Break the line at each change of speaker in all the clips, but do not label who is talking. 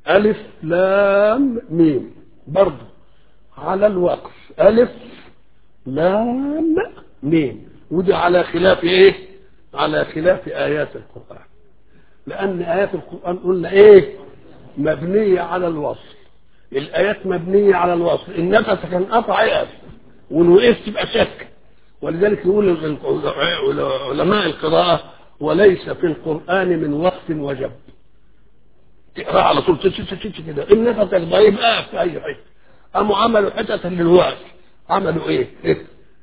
ألف لام ميم برضه على الوقف ألف لام ميم ودي على خلاف إيه؟ على خلاف آيات القرآن لأن آيات القرآن قلنا إيه؟ مبنية على الوصل الآيات مبنية على الوصل النفس كان قطع يقف وإن وقفت تبقى شك ولذلك يقول علماء القراءة وليس في القرآن من وقف وجب تقرا على طول كده النفس الضعيف اقف في اي حته قاموا عملوا حتة للوقف عملوا ايه؟ إيه؟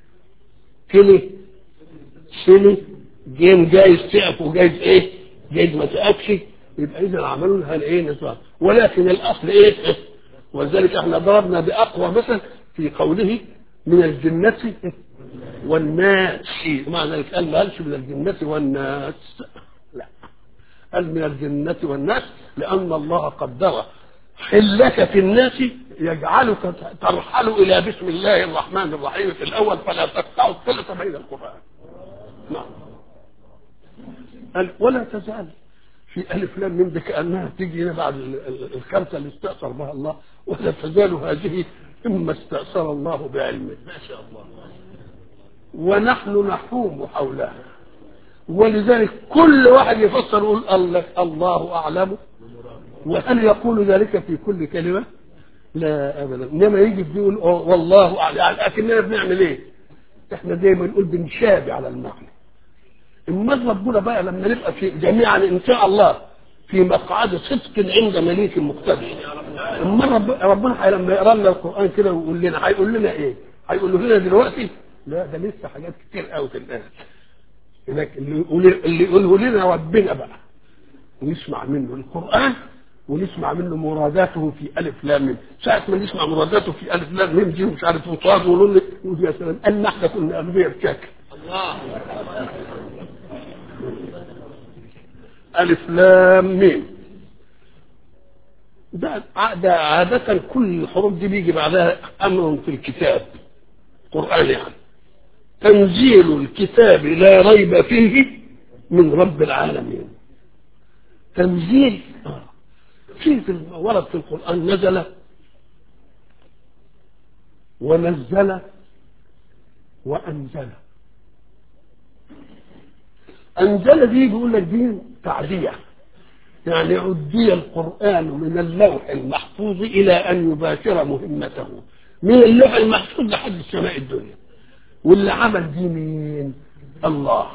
كلي سلي جيم جايز تقف وجايز ايه؟ جايز ما تقفش يبقى اذا عملوا لها الايه نظام ولكن الاصل ايه؟ إيه؟ ولذلك احنا ضربنا باقوى مثل في قوله من الجنة والناس معنى ذلك قال ما قالش من الجنة والناس لا قال من الجنة والناس لأن الله قدر حلك في الناس يجعلك ترحل إلى بسم الله الرحمن الرحيم في الأول فلا تقطع الثلث بين القرآن نعم قال ولا تزال في ألف لام من كأنها تيجي هنا بعد الخمسة اللي استأثر بها الله ولا تزال هذه إما استأثر الله بعلمه ما شاء الله ونحن نحوم حولها ولذلك كل واحد يفسر يقول الله, الله أعلم وهل يقول ذلك في كل كلمة لا أبدا إنما يجي يقول والله أعلم يعني لكننا بنعمل إيه إحنا دايما نقول بنشابه على المعنى اما ربنا بقى لما نبقى في جميعا ان شاء الله في مقعد صدق عند مليك مقتدر اما رب ربنا لما يقرا لنا القران كده ويقول لنا هيقول لنا ايه؟ هيقول لنا دلوقتي لا ده لسه حاجات كتير قوي في الآن هناك اللي يقول اللي يقوله لنا ربنا بقى ونسمع منه القرآن ونسمع منه مراداته في ألف لام ميم ساعة ما نسمع مراداته في ألف لام ميم دي مش عارف وصاد ونقول لك يا سلام أن احنا كنا أغبياء بشكل
الله
ألف لام ميم ده ده عادة كل الحروف دي بيجي بعدها أمر في الكتاب قرآن يعني تنزيل الكتاب لا ريب فيه من رب العالمين تنزيل في في ورد في القرآن نزل ونزل وأنزل أنزل دي بيقول لك دي تعدية يعني عدي القرآن من اللوح المحفوظ إلى أن يباشر مهمته من اللوح المحفوظ لحد السماء الدنيا واللي عمل دي مين الله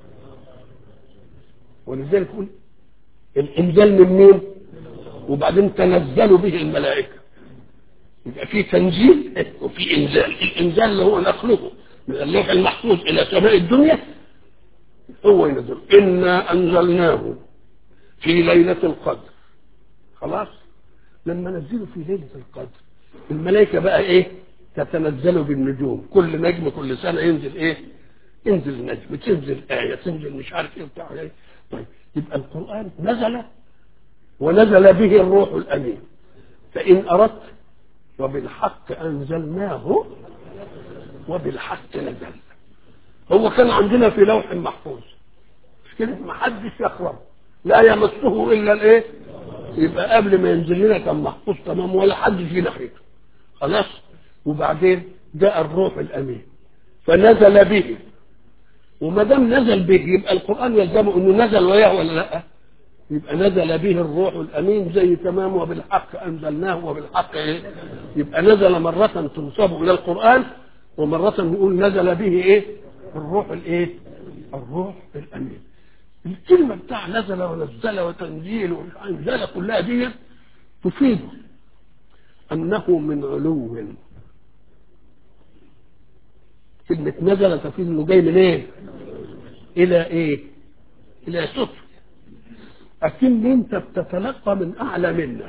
ولذلك يقول الانزال من مين وبعدين تنزلوا به الملائكه يبقى في تنزيل وفي انزال الانزال اللي هو نقله من اللوح المحفوظ الى سماء الدنيا هو ينزل انا انزلناه في ليله القدر خلاص لما نزلوا في ليله القدر الملائكه بقى ايه تتنزل بالنجوم كل نجم كل سنة ينزل ايه ينزل نجم تنزل آية تنزل مش عارف ايه بتاع ايه طيب يبقى القرآن نزل ونزل به الروح الأمين فإن أردت وبالحق أنزلناه وبالحق نزل هو كان عندنا في لوح محفوظ مش كده ما حدش يقرب لا يمسه إلا الايه يبقى قبل ما ينزل لنا كان محفوظ تمام ولا حد في ناحيته خلاص وبعدين جاء الروح الامين فنزل به وما دام نزل به يبقى القران يلزمه انه نزل وياه ولا لا يبقى نزل به الروح الامين زي تمام وبالحق انزلناه وبالحق ايه يبقى نزل مره تنسب الى القران ومره نقول نزل به ايه الروح الايه الروح الامين الكلمه بتاع نزل ونزل وتنزيل وانزل كلها دي تفيد انه من علو كلمة نزل تفيد انه جاي من ايه؟ إلى ايه؟ إلى سفل أكن أنت بتتلقى من أعلى منك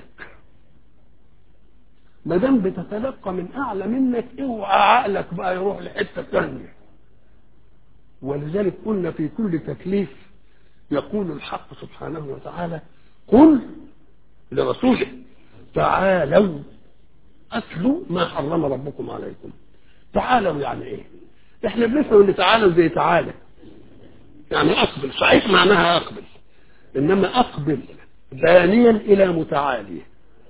ما دام بتتلقى من أعلى منك اوعى عقلك بقى يروح لحتة ثانية ولذلك قلنا في كل تكليف يقول الحق سبحانه وتعالى قل لرسوله تعالوا أتلوا ما حرم ربكم عليكم تعالوا يعني ايه احنا بنفهم ان تعالوا زي تعالى يعني اقبل صحيح معناها اقبل انما اقبل دانيا الى متعالي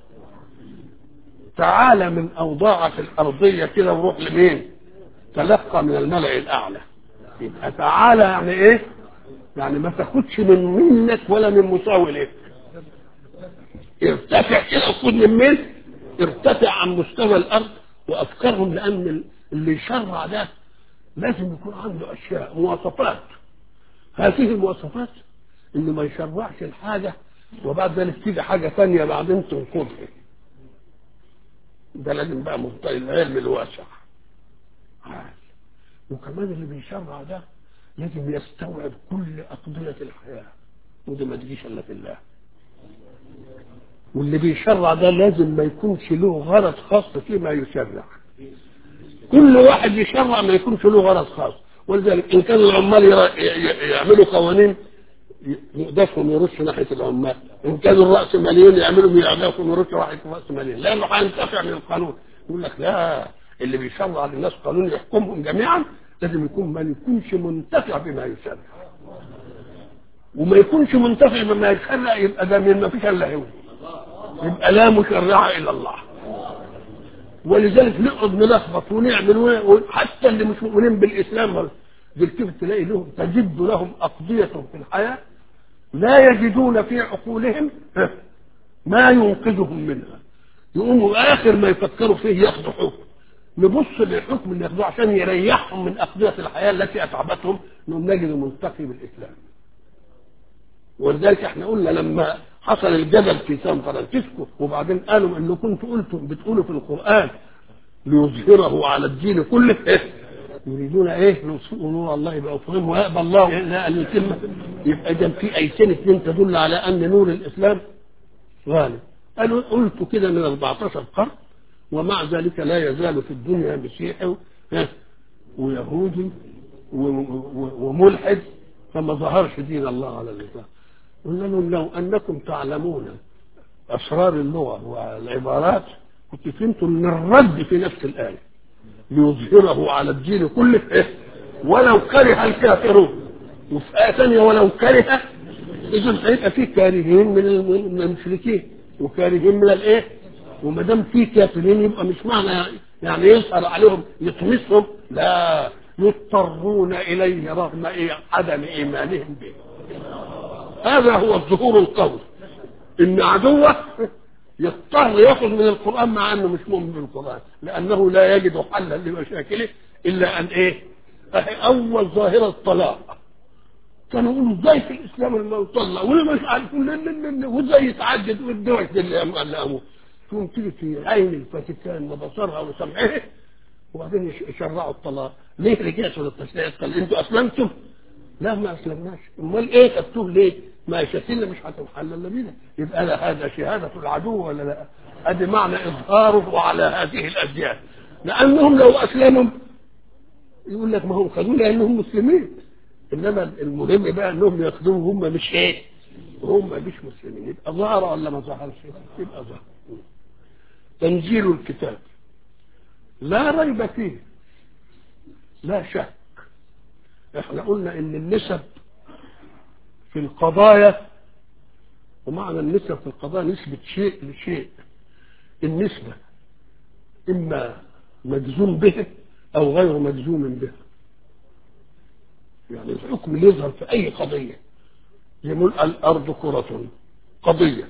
تعالى من اوضاعك الارضيه كده وروح لمين تلقى من الملأ الاعلى يبقى تعالى يعني ايه يعني ما تاخدش من منك ولا من مساوي لك ارتفع كده خد من مين ارتفع عن مستوى الارض وافكارهم لان اللي يشرع ده لازم يكون عنده اشياء مواصفات هذه المواصفات انه ما يشرعش الحاجه وبعد ذلك تيجي حاجه ثانيه بعدين تنقضها ده لازم بقى مبطل العلم الواسع وكمان اللي بيشرع ده لازم يستوعب كل أقضية الحياة ودي ما تجيش إلا في الله واللي بيشرع ده لازم ما يكونش له غرض خاص فيما يشرع كل واحد يشرع ما يكونش له غرض خاص ولذلك إن كان العمال يعملوا قوانين يقدفهم يرشوا ناحية العمال إن كانوا الرأس مليون يعملوا يقدفهم يرشوا ناحية الرأس مليون لأنه هينتفع من القانون يقول لك لا اللي بيشرع للناس قانون يحكمهم جميعا لازم يكون ما يكونش منتفع بما يشرع وما يكونش منتفع بما يشرع يبقى ده من ما فيش الا هو يبقى لا مشرع الا الله ولذلك نقعد نلخبط ونعمل حتى اللي مش مؤمنين بالاسلام بالكيف تلاقي لهم تجد لهم اقضيه في الحياه لا يجدون في عقولهم ما ينقذهم منها يقوموا اخر ما يفكروا فيه ياخذوا حكم نبص للحكم اللي ياخدوه عشان يريحهم من أقضية الحياة التي أتعبتهم انهم نجد ملتقي بالإسلام ولذلك احنا قلنا لما حصل الجدل في سان فرانسيسكو وبعدين قالوا انه كنتوا قلتم بتقولوا في القرآن ليظهره على الدين كله إيه؟ يريدون ايه ينصروا نور الله يبقى فهم ويقبل الله الا ان يتم يبقى اذا في ايتين اثنين تدل على ان نور الاسلام غالب قالوا قلت كده من 14 قرن ومع ذلك لا يزال في الدنيا مسيحي ويهودي وملحد فما ظهرش دين الله على الإطلاق قلنا لهم لو أنكم تعلمون أسرار اللغة والعبارات كنت فهمتم من الرد في نفس الآية ليظهره على الدين كله ولو كره الكافرون وفي آية ثانية ولو كره إذا هيبقى في كارهين من المشركين وكارهين من الإيه؟ وما دام في كافرين يبقى مش معنى يعني يظهر عليهم يطمسهم لا يضطرون اليه رغم إيه عدم ايمانهم به هذا هو الظهور القوي ان عدوه يضطر ياخذ من القران مع انه مش مؤمن بالقران لانه لا يجد حلا لمشاكله الا ان ايه اول ظاهره الطلاق كانوا يقولوا ازاي في الاسلام لما يطلق ولا مش عارفين وازاي يتعدد والدوش اللي اموه تقوم تيجي في عين الفاتيكان وبصرها وسمعها وبعدين يشرعوا الطلاق ليه رجعتوا للتشريع الطلاق انتوا اسلمتم؟ لا ما اسلمناش امال ايه خدتوه ليه؟ ما شتينا مش هتنحل الا بينا يبقى لا هذا شهاده العدو ولا لا؟ ادي معنى اظهاره على هذه الاديان لانهم لو اسلموا يقول لك ما هم خدوه لانهم مسلمين انما المهم بقى انهم ياخدوه هم مش ايه؟ هم مش مسلمين يبقى ظهر ولا ما ظهرش؟ يبقى ظهر تنزيل الكتاب لا ريب فيه لا شك احنا قلنا ان النسب في القضايا ومعنى النسب في القضايا نسبة شيء لشيء النسبة إما مجزوم به أو غير مجزوم به يعني الحكم اللي يظهر في أي قضية يقول الأرض كرة قضية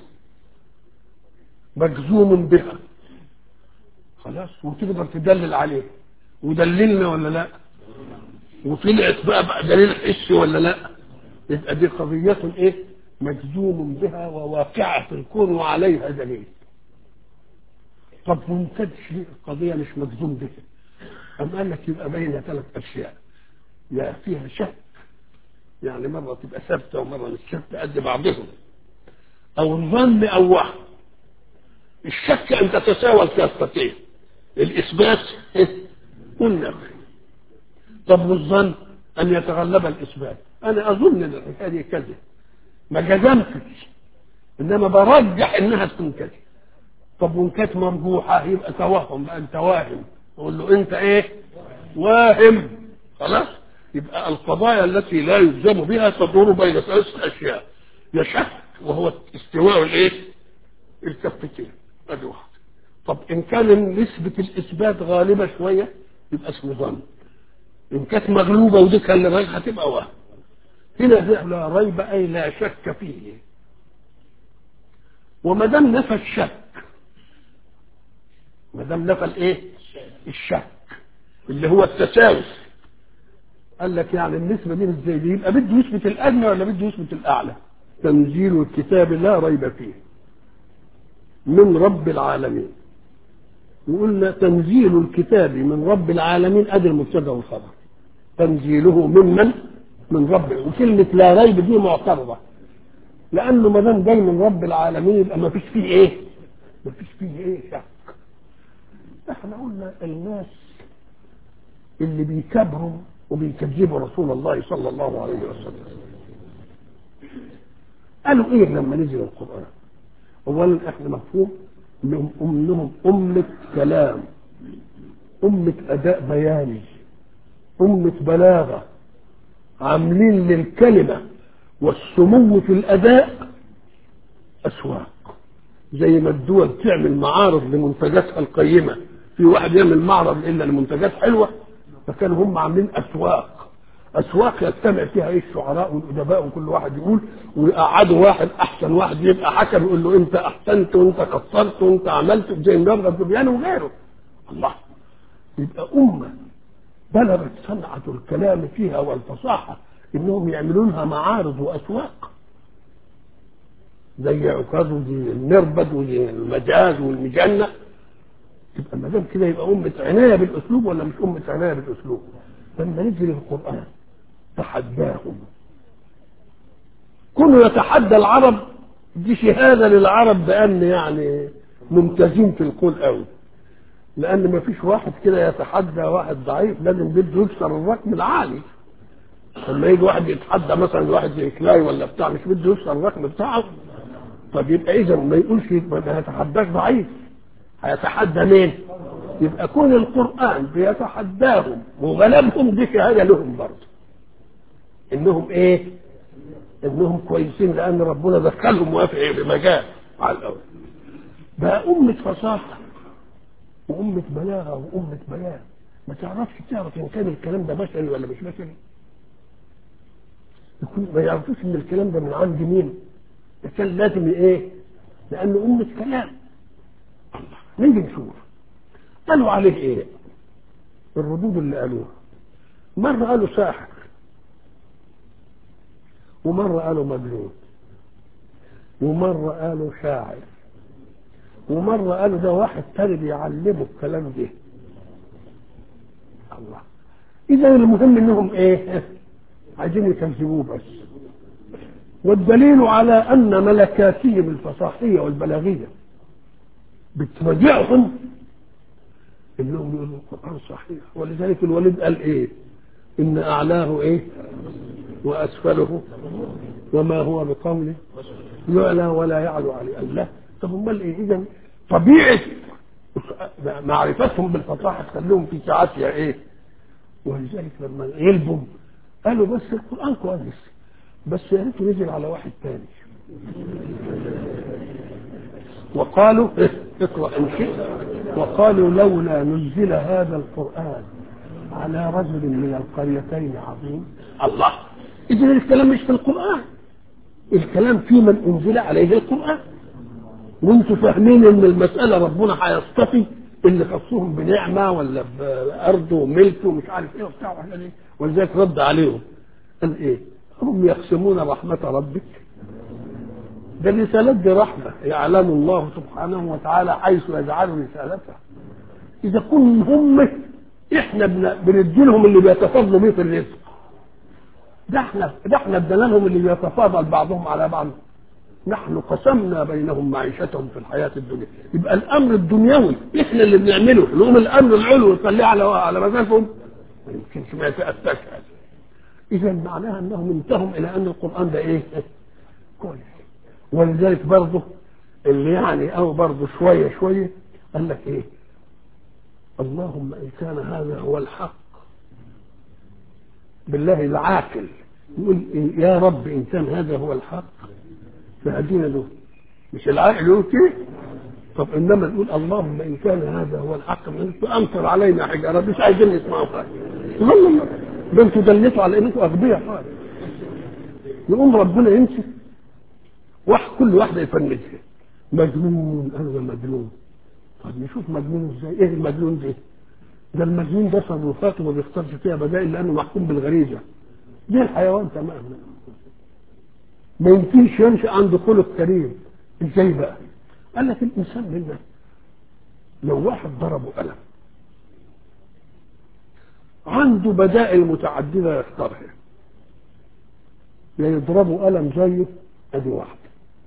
مجزوم بها خلاص وتقدر تدلل عليه ودللنا ولا لا وطلعت بقى, بقى دليل حسي ولا لا يبقى دي قضية ايه مجزوم بها وواقعة في الكون وعليها دليل طب منتج ليه القضية مش مجزوم بها أم قال لك يبقى بين ثلاث أشياء يا فيها شك يعني مرة تبقى ثابتة ومرة مش ثابتة قد بعضهم أو الظن أو وهم الشك أن تتساوى الكافتين الإثبات والنفي طب والظن أن يتغلب الإثبات أنا أظن أن الحكاية دي كذا ما جزمتش إنما برجح إنها تكون كذا طب وإن كانت مرجوحة يبقى توهم بقى أنت واهم أقول له أنت إيه؟ واهم خلاص يبقى القضايا التي لا يلزم بها تدور بين ثلاث أشياء يشك وهو استواء الإيه؟ الكفتين ادي واحد طب ان كان نسبة الاثبات غالبة شوية يبقى اسمه ظن ان كانت مغلوبة ودي كان الرجل هتبقى وهم هنا لا ريب اي لا شك فيه وما دام نفى الشك ما دام نفى الايه الشك اللي هو التساوي قال لك يعني النسبة دي ازاي دي يبقى بده يثبت الأدنى ولا بده يثبت الأعلى تنزيل الكتاب لا ريب فيه من رب العالمين وقلنا تنزيل الكتاب من رب العالمين ادي المبتدا والخبر تنزيله ممن من رب وكلمة لا ريب دي معترضة لأنه ما دام جاي من رب العالمين يبقى ما فيش فيه إيه؟ ما فيش فيه إيه شك احنا قلنا الناس اللي بيكبروا وبيكذبوا رسول الله صلى الله عليه وسلم قالوا ايه لما نزل القرآن اولا احنا مفهوم انهم انهم أمة كلام أمة أداء بياني أمة بلاغة عاملين للكلمة والسمو في الأداء أسواق زي ما الدول تعمل معارض لمنتجاتها القيمة في واحد يعمل معرض إلا لمنتجات حلوة فكانوا هم عاملين أسواق أسواق يجتمع فيها إيه الشعراء والأدباء وكل واحد يقول ويقعدوا واحد أحسن واحد يبقى حكم يقول له أنت أحسنت وأنت قصرت وأنت عملت زي النبغة الدبيان وغيره الله يبقى أمة بلغت صنعة الكلام فيها والفصاحة إنهم يعملوا لها معارض وأسواق زي عكاظ وزي المربد وزي المجاز والمجنة يبقى ما دام كده يبقى أمة عناية بالأسلوب ولا مش أمة عناية بالأسلوب؟ لما نزل القرآن تحداهم كله يتحدى العرب دي شهادة للعرب بأن يعني ممتازين في القول قوي لأن ما فيش واحد كده يتحدى واحد ضعيف لازم بده يكسر الرقم العالي لما يجي واحد يتحدى مثلا واحد زي كلاي ولا بتاع مش بده يكسر الرقم بتاعه طب يبقى إذا ما يقولش ما يتحداش ضعيف هيتحدى مين؟ يبقى كون القرآن بيتحداهم وغلبهم دي شهادة لهم برضه انهم ايه؟ انهم كويسين لان ربنا دخلهم وافق بمجال على الاول بقى أمة فصاحة وأمة بلاغة وأمة بيان ما تعرفش تعرف إن كان الكلام ده بشري ولا مش بشري يكون ما يعرفوش إن الكلام ده من عند مين ده كان لازم إيه لأنه أمة كلام الله نيجي نشوف قالوا عليه إيه الردود اللي قالوها مرة قالوا ساحر ومرة قالوا مجنون ومرة قالوا شاعر ومرة قالوا ده واحد تاني بيعلمه الكلام ده الله إذا المهم إنهم إيه؟ عايزين يكذبوه بس والدليل على أن ملكاتهم الفصاحية والبلاغية بترجعهم إنهم يقولوا القرآن صحيح ولذلك الوليد قال إيه؟ إن أعلاه إيه؟ وأسفله وما هو بقوله يعلى ولا يعلو عليه الله طب امال ايه اذا طبيعه معرفتهم بالفصاحه تخليهم في ساعاتها ايه ولذلك لما يلبوا قالوا بس القران كويس بس يا ريته نزل على واحد تاني وقالوا اقرا ان شئت وقالوا لولا نزل هذا القران على رجل من القريتين عظيم الله اذا الكلام مش في القران الكلام في من انزل عليه القران وانتوا فاهمين ان المساله ربنا هيصطفي اللي خصهم بنعمه ولا بارض وملك ومش عارف ايه وبتاع وحاجات ايه ولذلك رد عليهم قال ايه؟ هم يقسمون رحمه ربك ده الرسالات دي رحمه يعلم الله سبحانه وتعالى حيث يجعل رسالته اذا كن هم احنا بندي لهم اللي بيتفضلوا بيه في الرزق ده احنا ده احنا ادينا لهم اللي بيتفاضل بعضهم على بعض نحن قسمنا بينهم معيشتهم في الحياة الدنيا يبقى الأمر الدنيوي إحنا اللي بنعمله نقوم الأمر العلوي نخليه على على مزاجهم ما يمكنش ما يتأتاش هذا إذا معناها أنهم انتهوا إلى أن القرآن ده إيه؟ كويس ولذلك برضه اللي يعني أو برضه شوية شوية قال لك إيه؟ اللهم إن كان هذا هو الحق بالله العاقل يقول يا رب إن كان هذا هو الحق فهدينا له مش العقل يقول كده طب انما نقول اللهم ان كان هذا هو الحق من عندك فامطر علينا حجاره مش عايزين يسمعوا حاجه والله ما ده انتوا دلتوا على انكم اغبياء خالص يقوم ربنا يمسك واحد كل واحده يفنشها مجنون انا مجنون طب نشوف مجنون ازاي ايه المجنون ده ده المجنون ده تصرفاته ما بيختارش فيها بدائل لانه محكوم بالغريزه زي الحيوان تماما ما يمكنش ينشا عنده خلق كريم ازاي بقى قال لك الانسان منا لو واحد ضربه قلم عنده بدائل متعدده يختارها يا يضربه قلم زيه ادي واحده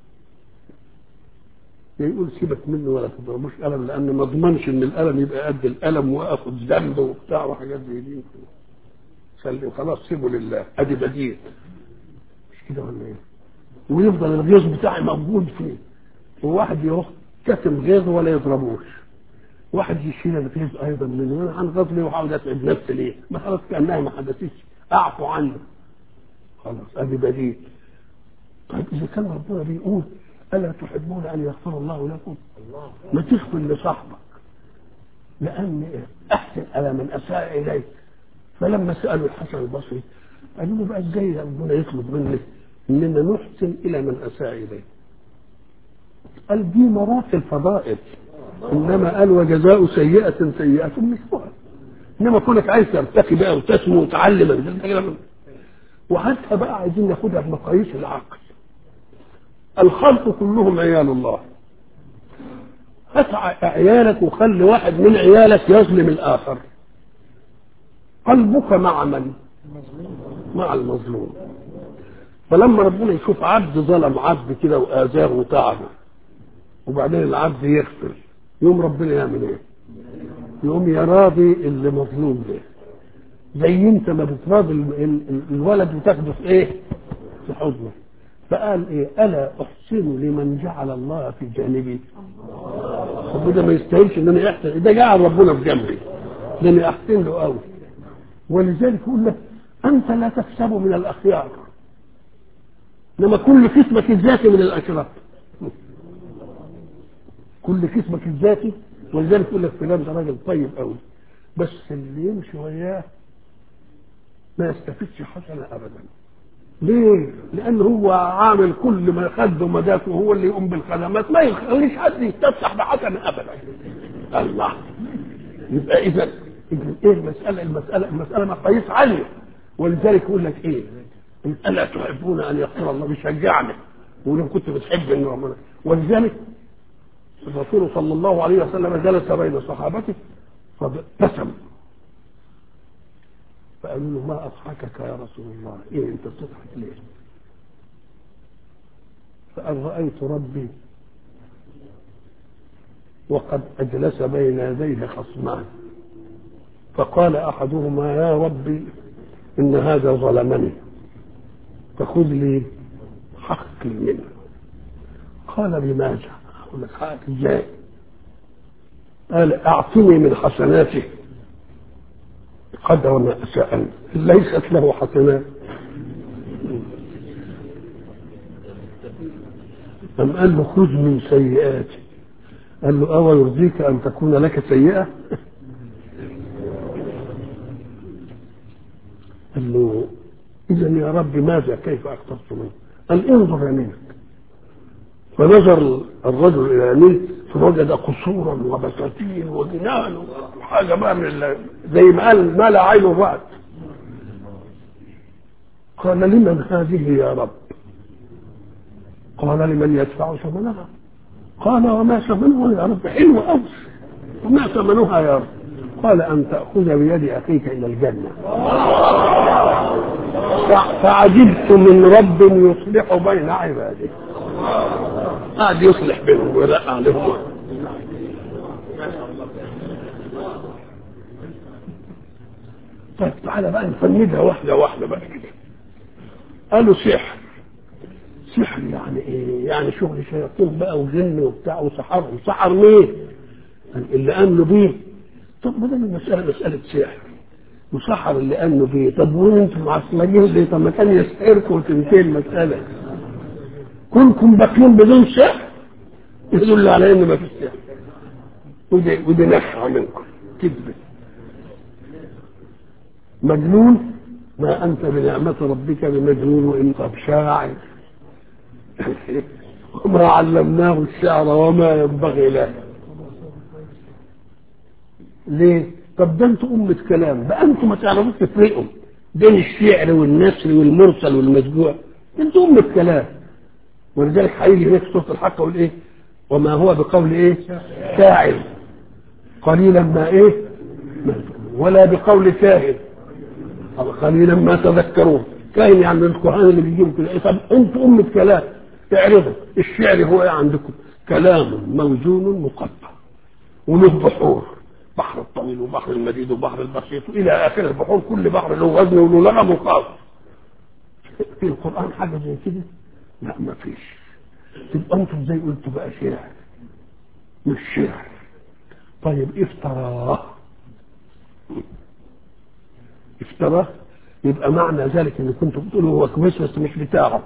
يا يقول سيبك منه ولا تضربوش قلم لان ما اضمنش ان القلم يبقى قد القلم واخد ذنب وبتاع وحاجات زي دي خلي خلاص سيبه لله ادي بديل مش كده ولا ايه؟ ويفضل الغيظ بتاعي موجود فيه وواحد يروح كتم غيظه ولا يضربوش واحد يشيل الغيظ ايضا منه انا هنغض ليه واحاول اتعب نفسي ليه؟ ما خلاص كانها ما حدثتش اعفو عنه خلاص ادي بديل طيب اذا كان ربنا بيقول الا تحبون ان يغفر الله لكم؟ ما تغفر لصاحبك لان احسن الى من اساء اليك فلما سالوا الحسن البصري قالوا له بقى ازاي ربنا يطلب منك اننا نحسن الى من اساء اليه قال دي مرات الفضائل انما قال وجزاء سيئه سيئه مثلها انما كونك عايز ترتقي بقى وتسمو وتعلم وحتى بقى عايزين ناخدها بمقاييس العقل الخلق كلهم عيال الله هات عيالك وخلي واحد من عيالك يظلم الاخر قلبك مع من مع المظلوم فلما ربنا يشوف عبد ظلم عبد كده واذاه وتعبه وبعدين العبد يغفر يوم ربنا يعمل ايه يقوم يراضي اللي مظلوم ده زي انت ما بتراضي الولد وتاخده في ايه في حضنه فقال ايه الا احسن لمن جعل الله في جانبي طب ده ما يستاهلش ان انا احسن ده جعل ربنا في جنبي ده انا احسن له قوي ولذلك يقول لك انت لا تكسب من الاخيار انما كل كسبك الذاتي من الاشرار كل كسبك الذاتي ولذلك يقول لك فلان ده راجل طيب قوي بس اللي يمشي وياه ما يستفيدش حسنه ابدا ليه؟ لأن هو عامل كل ما خده مداته وهو اللي يقوم بالخدمات ما يخليش حد يستفتح بحسنة أبدا. الله يبقى إذا إيه المسألة؟ المسألة المسألة مقاييس عالية ولذلك يقول لك إيه؟ ألا تحبون أن يغفر الله بيشجعني ولو كنت بتحب إن ربنا ولذلك الرسول صلى الله عليه وسلم جلس بين صحابته فابتسم فقالوا له ما اضحكك يا رسول الله ايه انت بتضحك ليه فقال رايت ربي وقد اجلس بين يديه خصمان فقال احدهما يا ربي ان هذا ظلمني فخذ لي حقي منه قال بماذا اقول لك حقك ازاي قال اعطني من حسناته قدر ما سأل ليست له حسنات أم قال له خذ من سيئاتي قال له أو يرضيك أن تكون لك سيئة قال له إذا يا رب ماذا كيف أختص منه قال انظر يمينك فنظر الرجل إلى يمينه فوجد قصورا وبساتين وجنان وحاجه بقى من زي ما قال ما لا عين رأت قال لمن هذه يا رب قال لمن يدفع ثمنها قال وما ثمنها يا رب حلو قوي وما ثمنها يا رب قال ان تاخذ بيد اخيك الى الجنه فعجبت من رب يصلح بين عباده قاعد يصلح بينهم ويرقع عليهم طيب تعالى بقى نفندها واحده واحده بقى كده قالوا سحر سحر يعني ايه؟ يعني شغل شياطين بقى وجن وبتاع وسحر وسحر مين؟ اللي امنوا بيه طب ما دام المساله مساله سحر وسحر اللي امنوا بيه طب وانتم معصمين ليه؟ طب ما كان يسحركم وتنتهي المساله كنتم باقيين بدون سحر يدل على ان ما فيش سحر ودي ودي نفعه منكم كذبه مجنون ما انت بنعمه ربك بمجنون وان قد شاعر وما علمناه الشعر وما ينبغي له ليه؟ طب ده انتوا أمة كلام بقى انتوا ما تعرفوش تفرقوا بين الشعر والنثر والمرسل والمسجوع انتوا أمة كلام ولذلك هيجي هناك سورة الحق يقول ايه؟ وما هو بقول ايه؟ شاعر قليلا ما ايه؟ ولا بقول كاهن قليلا ما تذكرون كاهن يعني الكهان اللي بيجيبوا كده طب انتوا أمة كلام تعرفوا الشعر هو ايه عندكم؟ كلام موزون مقطع وله بحور بحر الطويل وبحر المديد وبحر البسيط والى اخر البحور كل بحر له وزن وله لغم وقاف في القران حاجه زي كده لا ما فيش تبقى انتم زي قلتوا بقى شعر مش شعر طيب افتراه افتراه يبقى معنى ذلك ان كنتم بتقولوا هو كويس بس مش بتاعه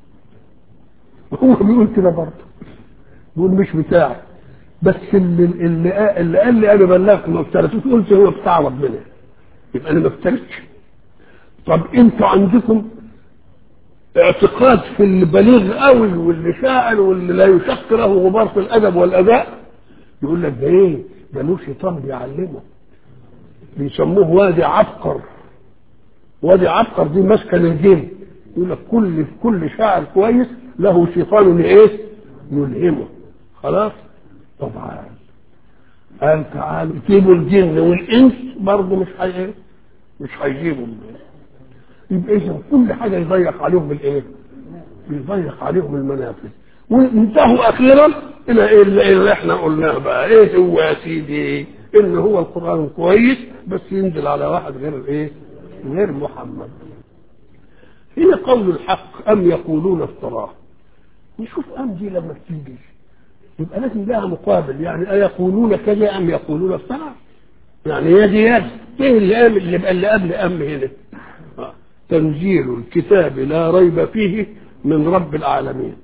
هو بيقول كده برضه بيقول مش بتاعه بس اللي اللي, اللي قال لي انا بلغت ما افتريتوش قلت هو بتاع ربنا يبقى انا ما افتريتش طب انتوا عندكم اعتقاد في اللي بليغ قوي واللي شاعر واللي لا يشق له غبار في الادب والاداء يقول لك ده ايه ده له شيطان بيعلمه بيسموه وادي عبقر وادي عبقر دي ماسكه للجن يقول لك كل كل شاعر كويس له شيطان ايه يلهمه خلاص طبعا قال تعالوا جيبوا الجن والانس برضه مش حي مش هيجيبوا يبقى اذا كل حاجه يضيق عليهم بالايه؟ بيضيق عليهم المنافذ وانتهوا اخيرا الى ايه اللي احنا قلناه بقى ايه هو يا سيدي ان هو القران كويس بس ينزل على واحد غير ايه؟ غير محمد هنا قول الحق ام يقولون افتراه نشوف ام دي لما بتيجي يبقى لازم لها مقابل يعني أيقولون كذا أم يقولون افترى يعني يد يد ايه اللي قام اللي بقى اللي قبل أم هنا آه. تنزيل الكتاب لا ريب فيه من رب العالمين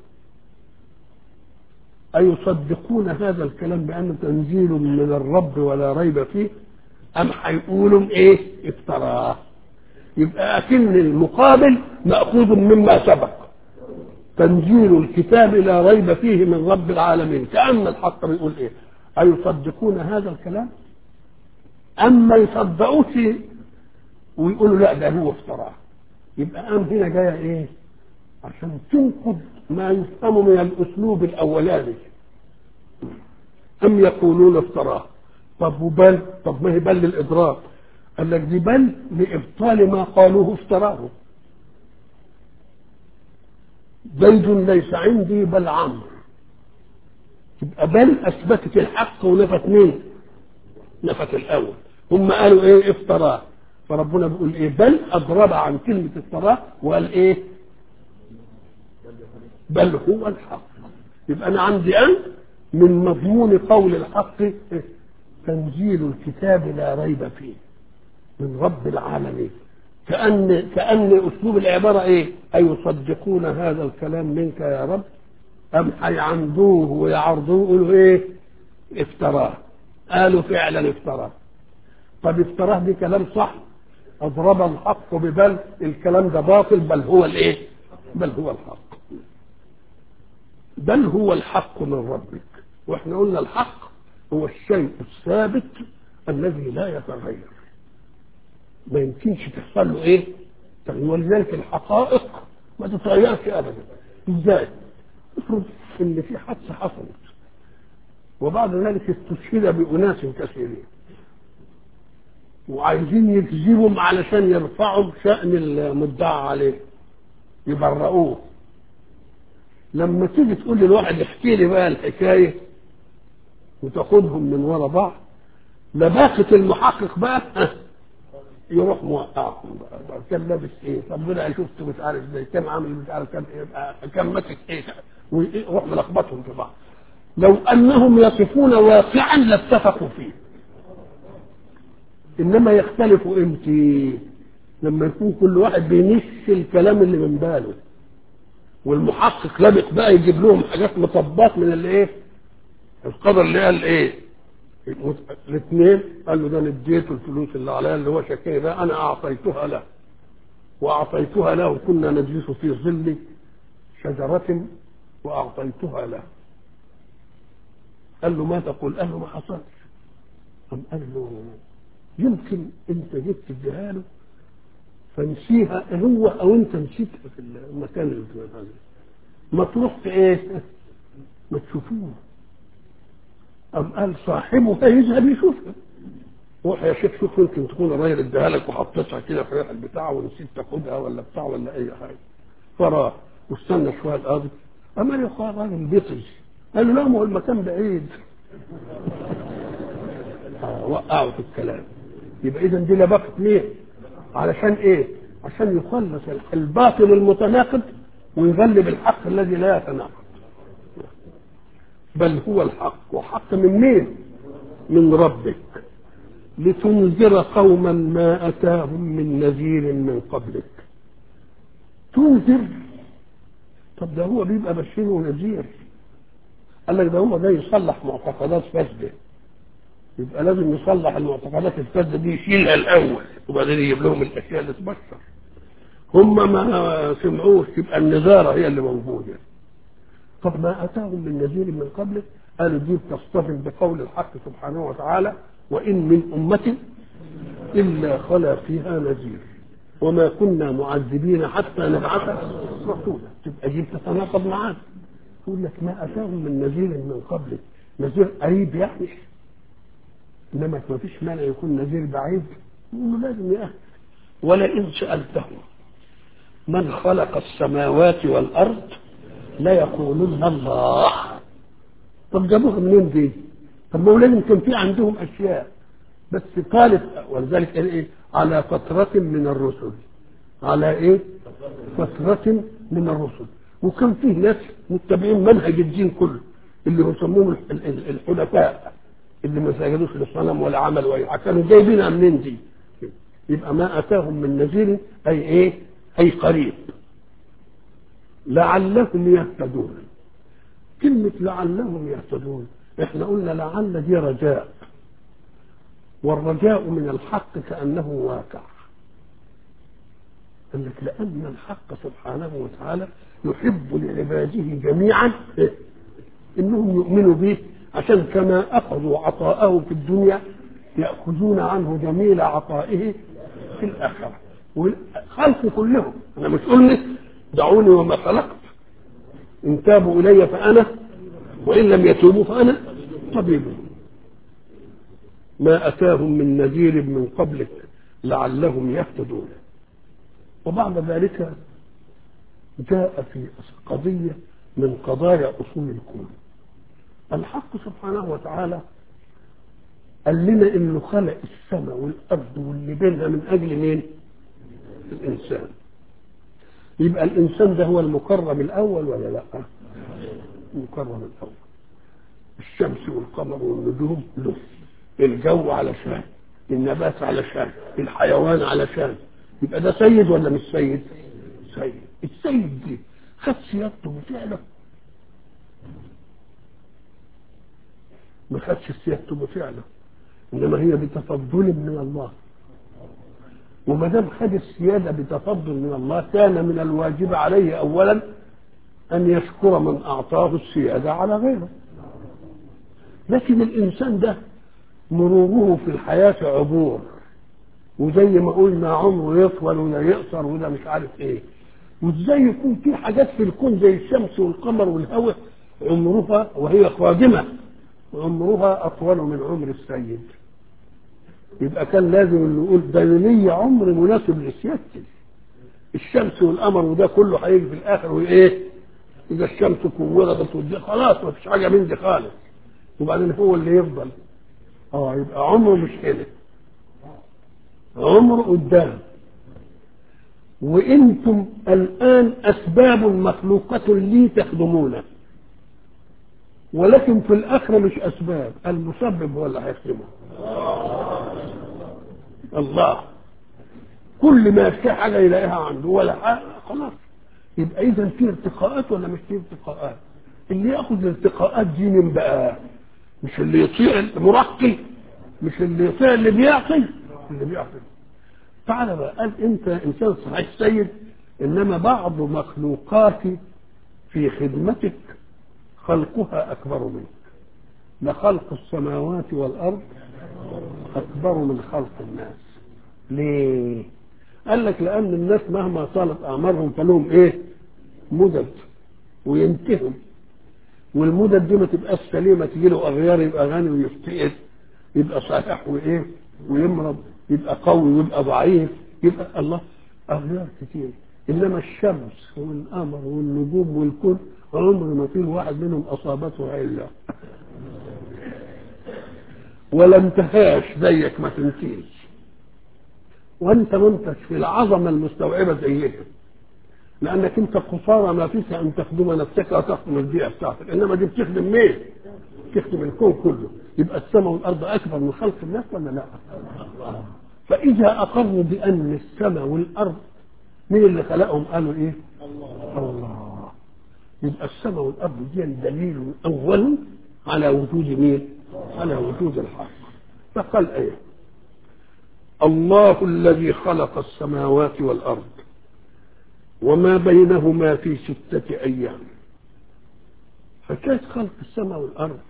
أيصدقون هذا الكلام بأنه تنزيل من الرب ولا ريب فيه أم هيقولوا إيه افتراه يبقى أكن المقابل مأخوذ مما سبق تنزيل الكتاب لا ريب فيه من رب العالمين كأن الحق بيقول ايه أيصدقون هذا الكلام أم ما يصدقوش ويقولوا لا ده هو افتراه يبقى أم هنا جاية ايه عشان تنقض ما يفهم من الأسلوب الأولاني أم يقولون افتراه طب وبل طب ما هي بل للإضراب قال لك دي بل لإبطال ما قالوه افتراه زيد ليس عندي بل عمرو تبقى بل اثبتت الحق ونفت مين؟ نفت الاول هم قالوا ايه افتراه فربنا بيقول ايه بل اضرب عن كلمه افتراه وقال ايه؟ بل هو الحق يبقى انا عندي ان من مضمون قول الحق إيه؟ تنزيل الكتاب لا ريب فيه من رب العالمين كأن كأن أسلوب العبارة إيه؟ أيصدقون هذا الكلام منك يا رب؟ أم هيعندوه ويعرضوه يقولوا إيه؟ افتراه قالوا فعلا افتراه طب افتراه دي كلام صح أضرب الحق ببل الكلام ده باطل بل هو الإيه؟ بل هو الحق بل هو الحق من ربك واحنا قلنا الحق هو الشيء الثابت الذي لا يتغير ما يمكنش تحصل له ايه تغيير ولذلك الحقائق ما تتغيرش ابدا ازاي افرض ان في حادثه حصلت وبعد ذلك استشهد باناس كثيرين وعايزين يكذبهم علشان يرفعوا شأن المدعى عليه يبرؤوه لما تيجي تقول للواحد احكي لي بقى الحكايه وتاخدهم من ورا بعض لباقة المحقق بقى يروح موقعهم بقى كان لابس ايه طب انا شفت مش عارف ازاي كان عامل مش عارف كان ايه كان ماسك ايه ويروح ملخبطهم في بعض لو انهم يصفون واقعا لاتفقوا فيه انما يختلفوا امتى لما يكون كل واحد بينش الكلام اللي من باله والمحقق لابق بقى يجيب لهم حاجات مطبات من اللي ايه القدر اللي قال ايه الاثنين قال له ده انا اديته الفلوس اللي عليها اللي هو شاكيه ده انا اعطيتها له واعطيتها له كنا نجلس في ظل شجره واعطيتها له قال له ما تقول قال له ما حصلش قام قال له يمكن انت جيت تديها له فنسيها هو او انت نسيتها في المكان اللي هذا ما تروح في ايه ما تشوفوه أم قال صاحبها يذهب يشوفها روح يا شيخ شوف يمكن تكون الراجل اداها لك وحطيتها كده في ريح البتاع ونسيت تاخدها ولا بتاع ولا اي حاجه فراح واستنى شويه القاضي اما يا اخويا الراجل بيطري قال له لا ما هو المكان بعيد آه وقعوا في الكلام يبقى اذا دي لبقت ليه؟ علشان ايه؟ عشان يخلص الباطل المتناقض ويغلب الحق الذي لا يتناقض بل هو الحق وحق من مين من ربك لتنذر قوما ما أتاهم من نذير من قبلك تنذر طب ده هو بيبقى بشير ونذير قال لك ده هو جاي يصلح معتقدات فاسده يبقى لازم يصلح المعتقدات الفاسده دي يشيلها الاول وبعدين يجيب لهم الاشياء اللي تبشر هم ما سمعوش يبقى النذاره هي اللي موجوده طب ما اتاهم من نذير من قبلك قالوا دي بتصطدم بقول الحق سبحانه وتعالى وان من امه الا خلا فيها نذير وما كنا معذبين حتى نبعث رسولا تبقى دي بتتناقض معانا يقول لك ما اتاهم من نذير من قبلك نذير قريب يعني انما ما فيش مانع يكون نذير بعيد يقول لازم يا ولئن سالتهم من خلق السماوات والارض ليقولن الله طب جابوها منين دي؟ طب ما هو لازم كان في عندهم اشياء بس قالت ولذلك قال ايه؟ على فترة من الرسل على ايه؟ فترة من الرسل وكان فيه ناس متبعين منهج الدين كله اللي يسموهم الحنفاء اللي ما سجدوش للصنم ولا عملوا اي حاجه كانوا جايبينها منين دي؟ يبقى ما اتاهم من نذير اي ايه؟ اي قريب لعلهم يهتدون كلمة لعلهم يهتدون احنا قلنا لعل دي رجاء والرجاء من الحق كأنه واقع قال لك لأن الحق سبحانه وتعالى يحب لعباده جميعا انهم يؤمنوا به عشان كما اخذوا عطاءه في الدنيا ياخذون عنه جميل عطائه في الاخره والخلق كلهم انا مش قلنا دعوني وما خلقت ان تابوا الي فانا وان لم يتوبوا فانا طبيب ما اتاهم من نذير من قبلك لعلهم يهتدون وبعد ذلك جاء في قضيه من قضايا اصول الكون الحق سبحانه وتعالى قال لنا انه خلق السماء والارض واللي بينها من اجل مين؟ الانسان يبقى الانسان ده هو المكرم الاول ولا لا؟ المكرم الاول الشمس والقمر والنجوم له الجو علشان النبات علشان الحيوان علشان يبقى ده سيد ولا مش سيد؟ سيد السيد دي خد سيادته بفعله ما خدش سيادته بفعله انما هي بتفضل من الله وما دام خد السياده بتفضل من الله كان من الواجب عليه اولا ان يشكر من اعطاه السياده على غيره لكن الانسان ده مروره في الحياه عبور وزي ما قلنا عمره يطول ولا يقصر ولا مش عارف ايه وازاي يكون في حاجات في الكون زي الشمس والقمر والهواء عمرها وهي قادمه عمرها اطول من عمر السيد يبقى كان لازم نقول ده لي عمر مناسب لسيادتي الشمس والقمر وده كله هيجي في الاخر وايه اذا الشمس كورت ودي خلاص ما فيش حاجه من دي خالص وبعدين هو اللي يفضل اه يبقى عمره مش كده عمره قدام وانتم الان اسباب مخلوقه لي تخدمونه ولكن في الاخره مش اسباب المسبب هو اللي هيخدمه الله كل ما يشتهي حاجه يلاقيها عنده ولا حاجه خلاص يبقى اذا في ارتقاءات ولا مش في ارتقاءات اللي ياخذ الارتقاءات دي من بقى مش اللي يطيع المرقي مش اللي يطيع اللي بيعقل اللي بيعقل تعالى بقى قال انت انسان صحيح سيد انما بعض مخلوقاتي في خدمتك خلقها اكبر منك لخلق السماوات والارض اكبر من خلق الناس ليه قال لك لان الناس مهما طالت اعمارهم فلهم ايه مدد وينتهوا والمدد دي ما تبقاش سليمه تجي له اغيار يبقى غني ويفتقر يبقى صحيح وايه ويمرض يبقى قوي ويبقى ضعيف يبقى الله اغيار كتير انما الشمس والقمر والنجوم والكون عمر ما في واحد منهم اصابته عله ولا انتهاش زيك ما تنتهيش وانت ما انتش في العظمه المستوعبه زيهم لانك انت قصارى ما فيك ان تخدم نفسك وتخدم البيئه بتاعتك انما دي بتخدم مين؟ بتخدم الكون كله يبقى السماء والارض اكبر من خلق الناس ولا لا؟ فاذا اقروا بان السماء والارض مين اللي خلقهم؟ قالوا ايه؟ الله الله يبقى السماء والارض دي دليل اول على وجود مين؟ على وجود الحق فقال ايه؟ الله الذي خلق السماوات والارض وما بينهما في ستة أيام حكاية خلق السماء والأرض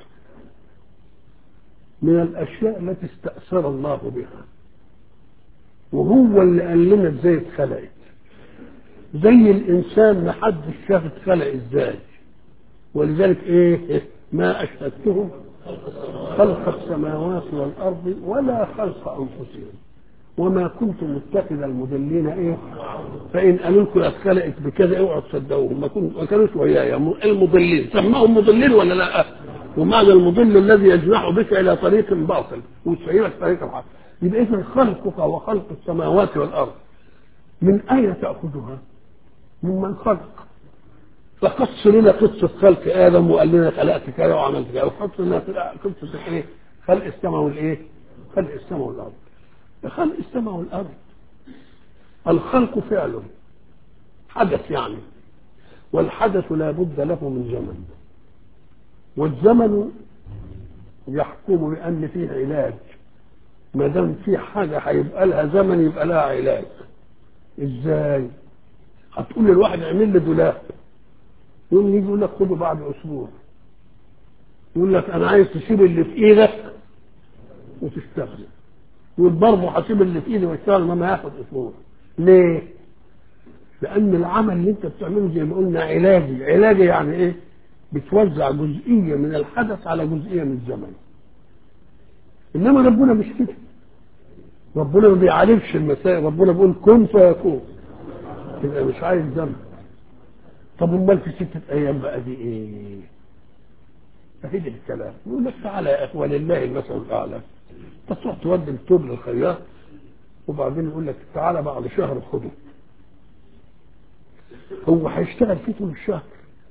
من الأشياء التي استأثر الله بها وهو اللي قال لنا ازاي اتخلقت زي الإنسان ما حدش شاف اتخلق ازاي ولذلك ايه ما أشهدتهم خلق السماوات والأرض ولا خلق أنفسهم وما كنت متخذ المضلين ايه فان قالوا لكم اتخلقت بكذا اوعوا تصدقوهم ما كنت ما كانوش ويايا المضلين سماهم مضلين ولا لا ومعنى المضل الذي يجمع بك الى طريق باطل ويسيرك طريق الحق يبقى اذا خلقك وخلق السماوات والارض من اين تاخذها؟ ممن خلق فقص لنا قصه خلق ادم وقال لنا خلقت كذا وعملت كذا وقص لنا قصه ايه؟ خلق السماء والايه؟ خلق السماء والارض خلق السماء والارض الخلق فعل حدث يعني والحدث لا بد له من زمن والزمن يحكم بان فيه علاج ما دام في حاجه هيبقى لها زمن يبقى لها علاج ازاي هتقول للواحد اعمل لي دولاب يقوم يجي يقول لك خده بعد اسبوع يقول لك انا عايز تسيب اللي في ايدك وتستخدم يقول برضه هسيب اللي في ايدي واشتغل ما ياخد اسبوع ليه؟ لان العمل اللي انت بتعمله زي ما قلنا علاجي علاجي يعني ايه؟ بتوزع جزئيه من الحدث على جزئيه من الزمن انما ربنا مش كده ربنا ما بيعالجش المسائل ربنا بيقول كن فيكون يبقى مش عايز زمن طب امال في ستة ايام بقى دي ايه؟ فهي دي الكلام يقول لك تعالى يا اخوه لله المثل الاعلى تروح تودي التوب للخياط وبعدين يقول لك تعالى بعد شهر خده هو هيشتغل فيه طول الشهر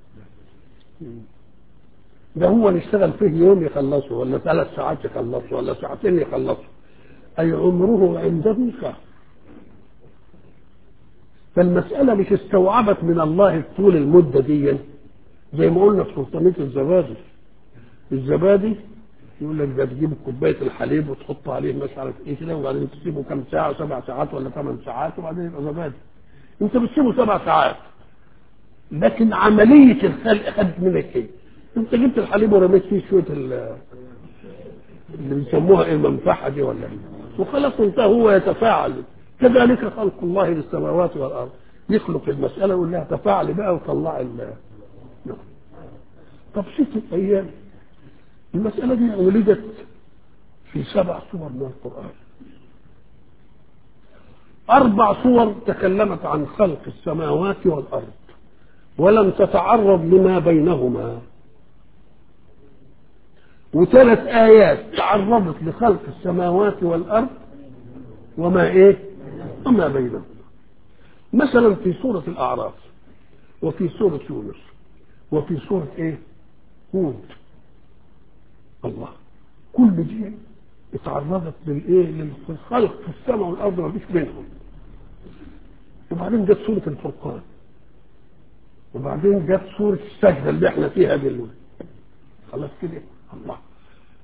ده هو اللي اشتغل فيه يوم يخلصه ولا ثلاث ساعات يخلصه ولا ساعتين يخلصه أي عمره عنده شهر فالمسألة مش استوعبت من الله طول المدة دي زي ما قلنا في سلطانية الزبادي الزبادي يقول لك ده تجيب كوبايه الحليب وتحط عليه مش عارف ايه كده وبعدين تسيبه كام ساعه سبع ساعات ولا ثمان ساعات وبعدين يبقى زبادي انت بتسيبه سبع ساعات لكن عمليه الخلق خدت منك ايه؟ انت جبت الحليب ورميت فيه شويه اللي بيسموها ايه المنفعه دي ولا ايه؟ وخلاص انتهى هو يتفاعل كذلك خلق الله للسماوات والارض يخلق المساله ويقول لها تفاعلي بقى وطلعي ال طب ستة ايام المسألة دي ولدت في سبع صور من القرآن أربع صور تكلمت عن خلق السماوات والأرض ولم تتعرض لما بينهما وثلاث آيات تعرضت لخلق السماوات والأرض وما إيه وما بينهما مثلا في سورة الأعراف وفي سورة يونس وفي سورة إيه هود الله كل دي اتعرضت للايه للخلق في السماء والارض ما فيش بينهم وبعدين جت سوره الفرقان وبعدين جت سوره السجده اللي احنا فيها دلوقتي خلاص كده الله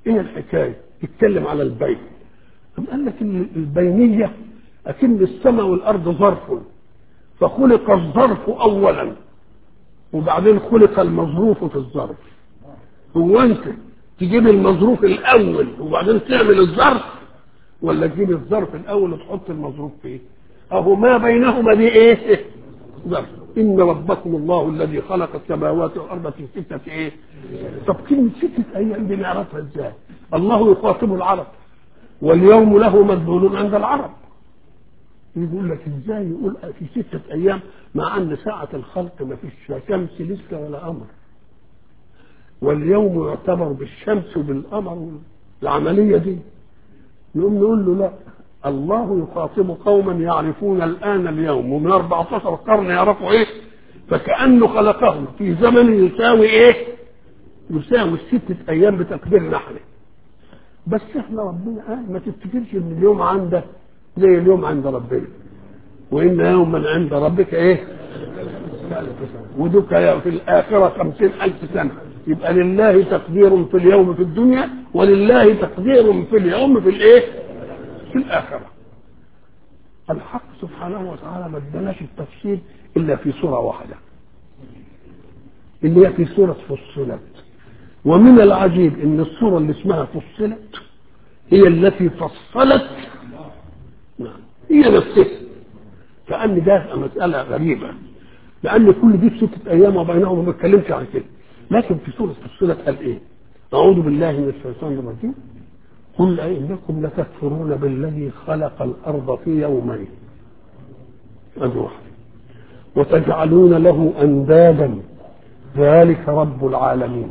ايه الحكايه يتكلم على البين أم قال لك إن البينيه اكن السماء والارض ظرف فخلق الظرف اولا وبعدين خلق المظروف في الظرف هو انت تجيب المظروف الاول وبعدين تعمل الظرف ولا تجيب الظرف الاول وتحط المظروف فيه اهو ما بينهما دي ايه ظرف ان ربكم الله الذي خلق السماوات والارض في سته ايه طب كلمه سته ايام دي نعرفها ازاي الله يخاطب العرب واليوم له مدلول عند العرب يقول لك ازاي يقول في ستة ايام مع ان ساعة الخلق ما فيش شمس لسه ولا قمر واليوم يعتبر بالشمس وبالقمر العملية دي نقوم نقول له لا الله يخاطب قوما يعرفون الان اليوم ومن 14 قرن يعرفوا ايه فكأنه خلقهم في زمن يساوي ايه يساوي الستة ايام بتقديرنا احنا بس احنا ربنا قال ما تفتكرش ان اليوم عندك زي اليوم عند ربنا وإن يوما عند ربك إيه ودك في الآخرة خمسين ألف سنة يبقى لله تقدير في اليوم في الدنيا ولله تقدير في اليوم في الإيه في الآخرة الحق سبحانه وتعالى ما اداناش التفصيل إلا في سورة واحدة اللي هي في سورة فصلت ومن العجيب ان السورة اللي اسمها فصلت هي التي فصلت نعم هي نفسها كأن ده مسألة غريبة لأن كل دي في ستة أيام وبينهم ما بيتكلمش عن كده لكن في سورة فصلت قال إيه؟ أعوذ بالله من الشيطان الرجيم قل أئنكم لتكفرون بالذي خلق الأرض في يومين أدوح وتجعلون له أندادا ذلك رب العالمين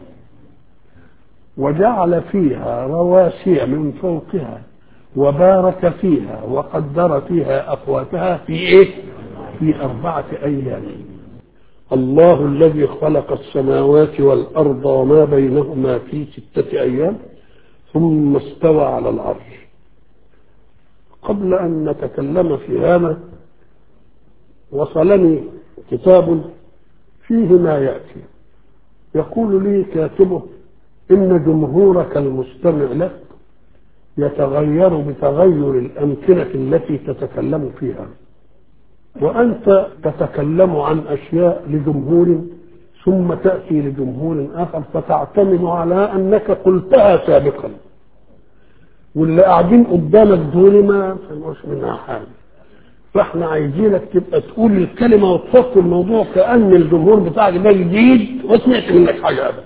وجعل فيها رواسي من فوقها وبارك فيها وقدر فيها أقواتها في إيه؟ في أربعة أيام الله الذي خلق السماوات والأرض وما بينهما في ستة أيام ثم استوى على العرش قبل أن نتكلم في هذا وصلني كتاب فيه ما يأتي يقول لي كاتبه إن جمهورك المستمع لك يتغير بتغير الأمكنة التي تتكلم فيها وأنت تتكلم عن أشياء لجمهور ثم تأتي لجمهور آخر فتعتمد على أنك قلتها سابقا واللي قاعدين قدامك دول ما فهموش منها حاجة فاحنا عايزينك تبقى تقول الكلمة وتفصل الموضوع كأن الجمهور بتاعك ده جديد وسمعت منك حاجة أبدا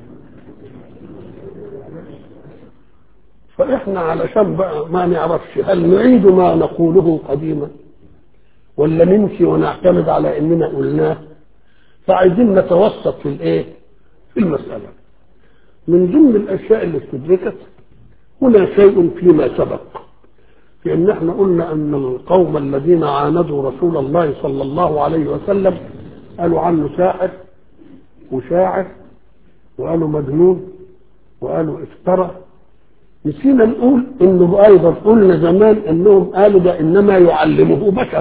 فاحنا علشان بقى ما نعرفش هل نعيد ما نقوله قديما ولا نمشي ونعتمد على اننا قلناه فعايزين نتوسط في الايه في المسألة من ضمن الاشياء اللي استدركت هنا شيء فيما سبق في ان احنا قلنا ان القوم الذين عاندوا رسول الله صلى الله عليه وسلم قالوا عنه ساحر وشاعر وقالوا مجنون وقالوا افترى نسينا نقول انه ايضا قلنا زمان انهم قالوا ده انما يعلمه بشر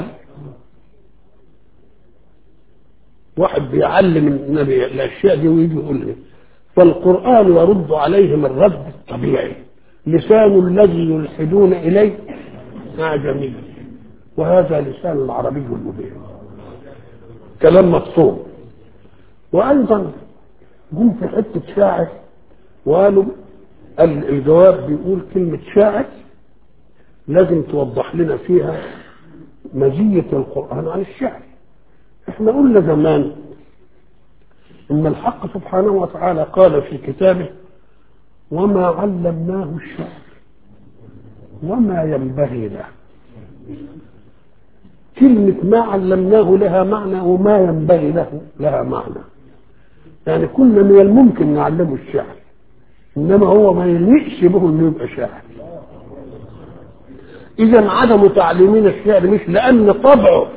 واحد بيعلم النبي الاشياء دي ويجي يقول لي فالقران يرد عليهم الرد الطبيعي لسان الذي يلحدون اليه اعجمي وهذا لسان العربي المبين كلام مفصول وايضا جم في حته شاعر وقالوا الجواب بيقول كلمة شاعر لازم توضح لنا فيها مزية القرآن عن الشعر احنا قلنا زمان ان الحق سبحانه وتعالى قال في كتابه وما علمناه الشعر وما ينبغي له كلمة ما علمناه لها معنى وما ينبغي له لها معنى يعني كنا من الممكن نعلمه الشعر انما هو ما يليقش به انه يبقى شاعر اذا عدم تعليمنا الشعر مش لان طبعه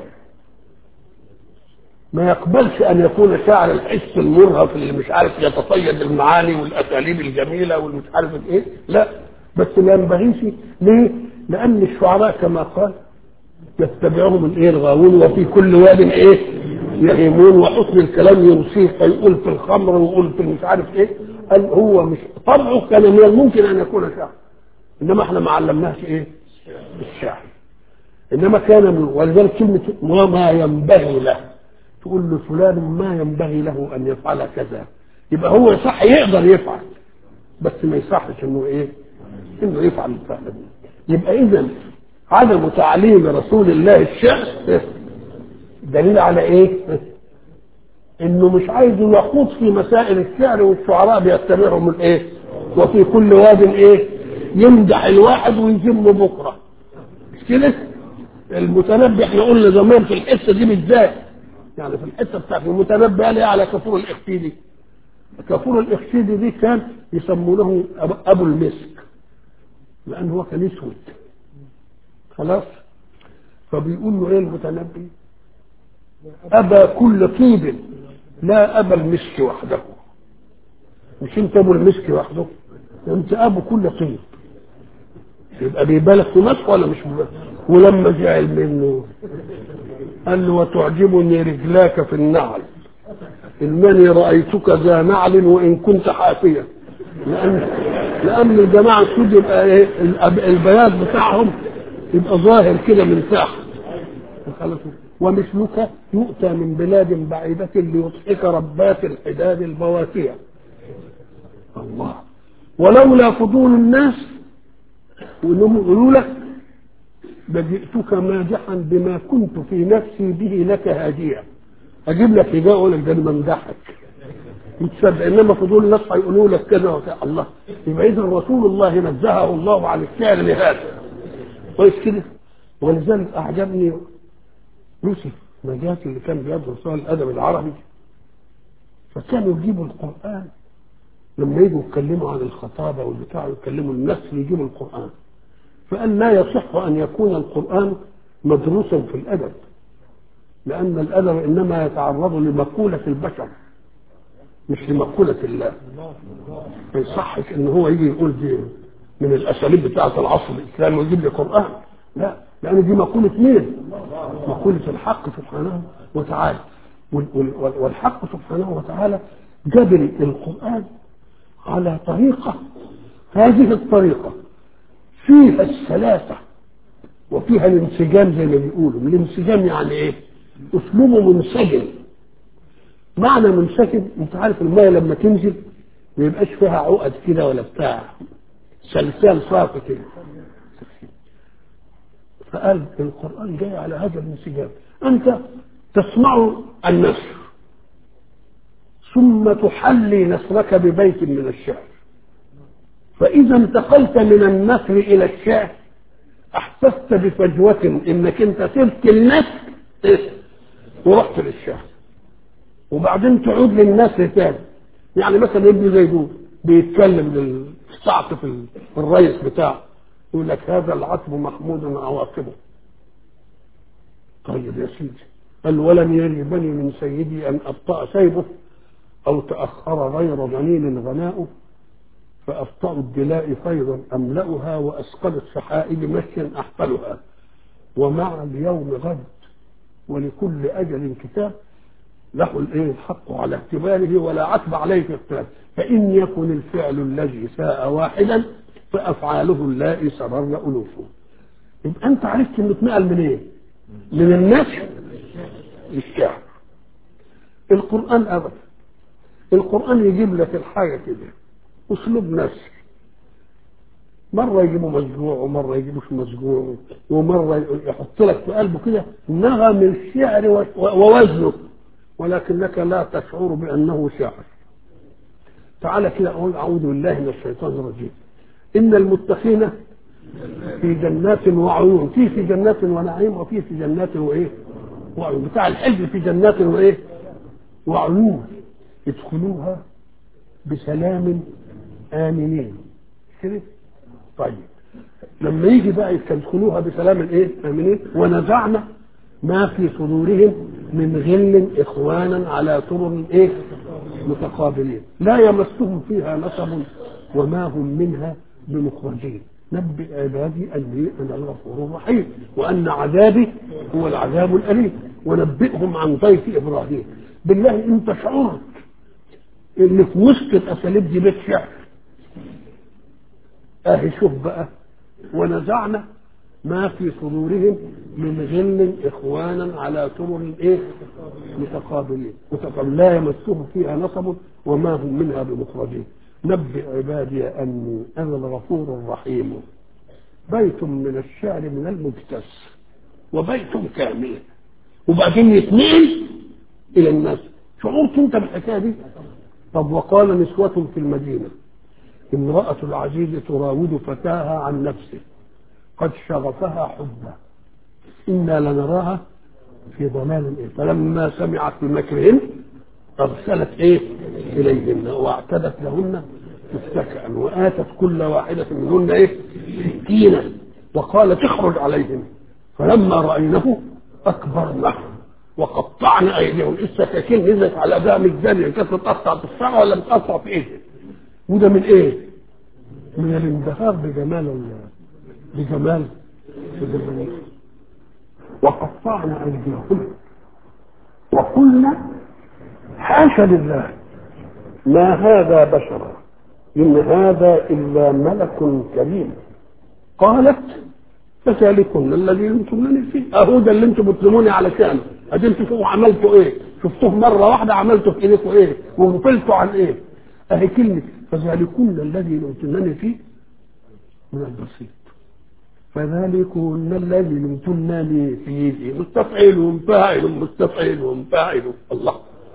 ما يقبلش ان يكون شاعر الحس المرهف اللي مش عارف يتصيد المعاني والاساليب الجميله والمش عارف ايه لا بس ما ينبغيش ليه؟ لان الشعراء كما قال يتبعهم الايه الغاوون وفي كل واد ايه يهيمون وحسن الكلام يوصيه فيقول في الخمر ويقول في مش عارف ايه قال هو مش طبعه كان من الممكن ان يكون شاعر انما احنا ما علمناش ايه الشعر انما كان من ولذلك كلمه وما ينبغي له تقول له فلان ما ينبغي له ان يفعل كذا يبقى هو صح يقدر يفعل بس ما يصحش انه ايه انه يفعل الفعل ده يبقى اذا عدم تعليم رسول الله الشعر دليل على ايه انه مش عايز يخوض في مسائل الشعر والشعراء بيتبعهم الايه وفي كل واد ايه يمدح الواحد ويذم بكره مش كده المتنبي احنا قلنا زمان في الحصه دي بالذات يعني في الحصه بتاعت المتنبي قال ايه على كفور الاختيدي كفور الاختيدي دي كان يسمونه ابو المسك لانه هو كان اسود خلاص فبيقول له ايه المتنبي ابى كل طيب لا ابى المسك وحده مش انت ابو المسك وحده انت ابو كل طيب يبقى بيبالغ في مسك ولا مش مبالغ ولما زعل منه قال له وتعجبني رجلاك في النعل انني رايتك ذا نعل وان كنت حافيا لان لان الجماعه السود يبقى ايه البياض بتاعهم يبقى ظاهر كده من تحت ومثلك يؤتى من بلاد بعيدة ليضحك ربات الحداد البواتية الله ولولا فضول الناس وانهم يقولوا لك لجئتك مادحا بما كنت في نفسي به لك هاديا اجيب لك هداء اقول لك ده انا بمدحك متصدق انما فضول الناس هيقولوا لك كذا وكذا الله يبقى اذا رسول الله نزهه الله عن الشعر لهذا كويس كده ولذلك اعجبني يوسف نجاتي اللي كان بيدرس الادب العربي فكانوا يجيبوا القران لما يجوا يتكلموا عن الخطابه والبتاع يتكلموا النسل يجيبوا القران فقال لا يصح ان يكون القران مدروسا في الادب لان الادب انما يتعرض لمقوله البشر مش لمقوله الله ما يصحش ان هو يجي يقول دي من الاساليب بتاعه العصر الاسلامي ويجيب لي قران لا لان دي مقوله مين؟ مقوله الحق سبحانه وتعالى والحق سبحانه وتعالى جبل القران على طريقه هذه الطريقه فيها السلاسه وفيها الانسجام زي ما بيقولوا الانسجام يعني ايه؟ اسلوبه منسجم معنى منسجم انت عارف الميه لما تنزل ما يبقاش فيها عقد كده ولا بتاع سلسال صافي كده فقال القرآن جاي على هذا الانسجام أنت تسمع النثر ثم تحلي نثرك ببيت من الشعر فإذا انتقلت من النثر إلى الشعر أحسست بفجوة إنك أنت سبت النثر ورحت للشعر وبعدين تعود للنثر تاني يعني مثلا ابن زيدون بيتكلم للصعق في الريس بتاعه يقول لك هذا العتب محمود عواقبه طيب يا سيدي قال ولم يريبني من سيدي ان ابطا سيبه او تاخر غير ضنين غناؤه فابطا الدلاء فيضا املاها واسقل السحائب مشيا احفلها ومع اليوم غد ولكل اجل كتاب له الايه الحق على اعتباره ولا عتب عليه في اختلاف فان يكن الفعل الذي ساء واحدا فافعاله اللائي سرر الوفه يبقى انت عرفت انه اتنقل من ايه؟ من النثر للشعر القران ابدا القران يجيب لك الحاجه كده اسلوب نثر مرة يجيبوا مسجوع ومرة يجيبوش مسجوع ومرة يحط لك في قلبه كده نغم الشعر ووزنه ولكنك لا تشعر بأنه شعر تعالى كده أقول أعوذ بالله من الشيطان الرجيم إن المتقين في جنات وعيون في في جنات ونعيم وفي في جنات وإيه وعيون بتاع الحج في جنات وإيه وعيون يدخلوها بسلام آمنين كده طيب لما يجي بقى يدخلوها بسلام الايه امنين ونزعنا ما في صدورهم من غل اخوانا على سرر ايه متقابلين لا يمسهم فيها نصب وما هم منها بمخرجين نبئ عبادي اني انا الغفور الرحيم وان عذابي هو العذاب الاليم ونبئهم عن ضيف ابراهيم بالله انت شعرت اللي في وسط الاساليب دي بيت شعر اهي شوف بقى ونزعنا ما في صدورهم من غل اخوانا على سرر ايه متقابلين متقابل لا يمسهم فيها نصب وما هم منها بمخرجين نبئ عبادي اني انا الغفور الرحيم بيت من الشعر من المجتز وبيت كامل وبعدين يتنقل الى الناس شعورت انت بالحكايه دي طب وقال نسوة في المدينة امرأة العزيز تراود فتاها عن نفسه قد شغفها حبا إنا لنراها في ضلال إيه فلما سمعت بمكرهن أرسلت إيه إليهن واعتدت لهن متكئا وآتت كل واحدة منهن إيه سكينا وقالت اخرج عليهم فلما رأينه أكبرنه وقطعنا أيديهم السكاكين نزلت على أداء مجدانية كانت بتقطع في السماء ولا بتقطع في إيه وده من إيه من الانبهار بجمال الله بجمال بجمال وقطعنا أيديهم وقلنا حاشا لله ما هذا بشرا إن هذا إلا ملك كريم قالت فذلكن الذي لمتموني فيه اهو ده اللي انتم بتلوموني علشانه ادي انتوا شوفوا عملتوا ايه شفتوه مره واحده عملتوا في ايديكم ايه وغفلتوا عن ايه اهي كلمه فذلكن الذي لمتموني فيه من البسيط فذلكن الذي لمتموني فيه مستفعل ومفاعل مستفعل ومفاعل الله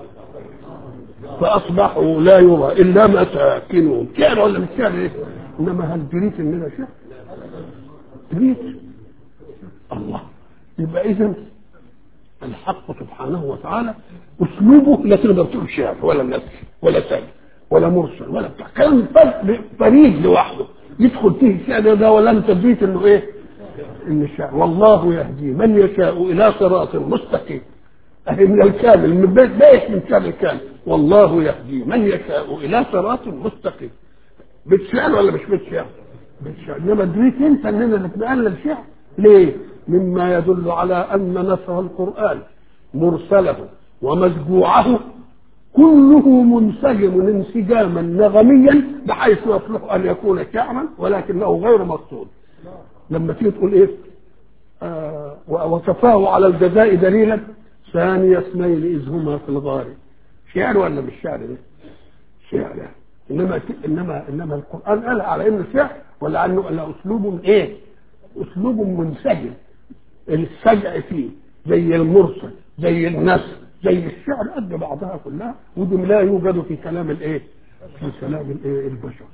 فاصبحوا لا يرى الا مساكنهم شعر ولا مش شعر ايه انما هل دريت اننا شعر دريت الله يبقى اذا الحق سبحانه وتعالى اسلوبه لا تقدر تقول شعر ولا نسل ولا سجن ولا مرسل ولا بتاع كلام فريد لوحده يدخل فيه الشعر ده ولا انت دريت انه ايه؟ ان الشعر والله يهدي من يشاء الى صراط مستقيم اهي من الكامل من بيت بيت من شعر الكامل والله يهدي من يشاء الى صراط مستقيم بيت شعر ولا مش بيت شعر؟ بيت شعر انما دريت انت اننا نتبقى شعر ليه؟ مما يدل على ان نصر القران مرسله ومسجوعه كله منسجم انسجاما نغميا بحيث يصلح ان يكون شعرا ولكنه غير مقصود لما تيجي تقول ايه آه وكفاه على الجزاء دليلا ثاني اثنين اذ هما في الغار شعر ولا مش شعر ده؟ شعر انما انما انما القران قال على انه شعر ولا انه لا اسلوب ايه؟ اسلوب منسجم السجع فيه زي المرسل زي النسر زي الشعر قد بعضها كلها ودي لا يوجد في كلام الايه؟ في كلام الايه؟ البشر.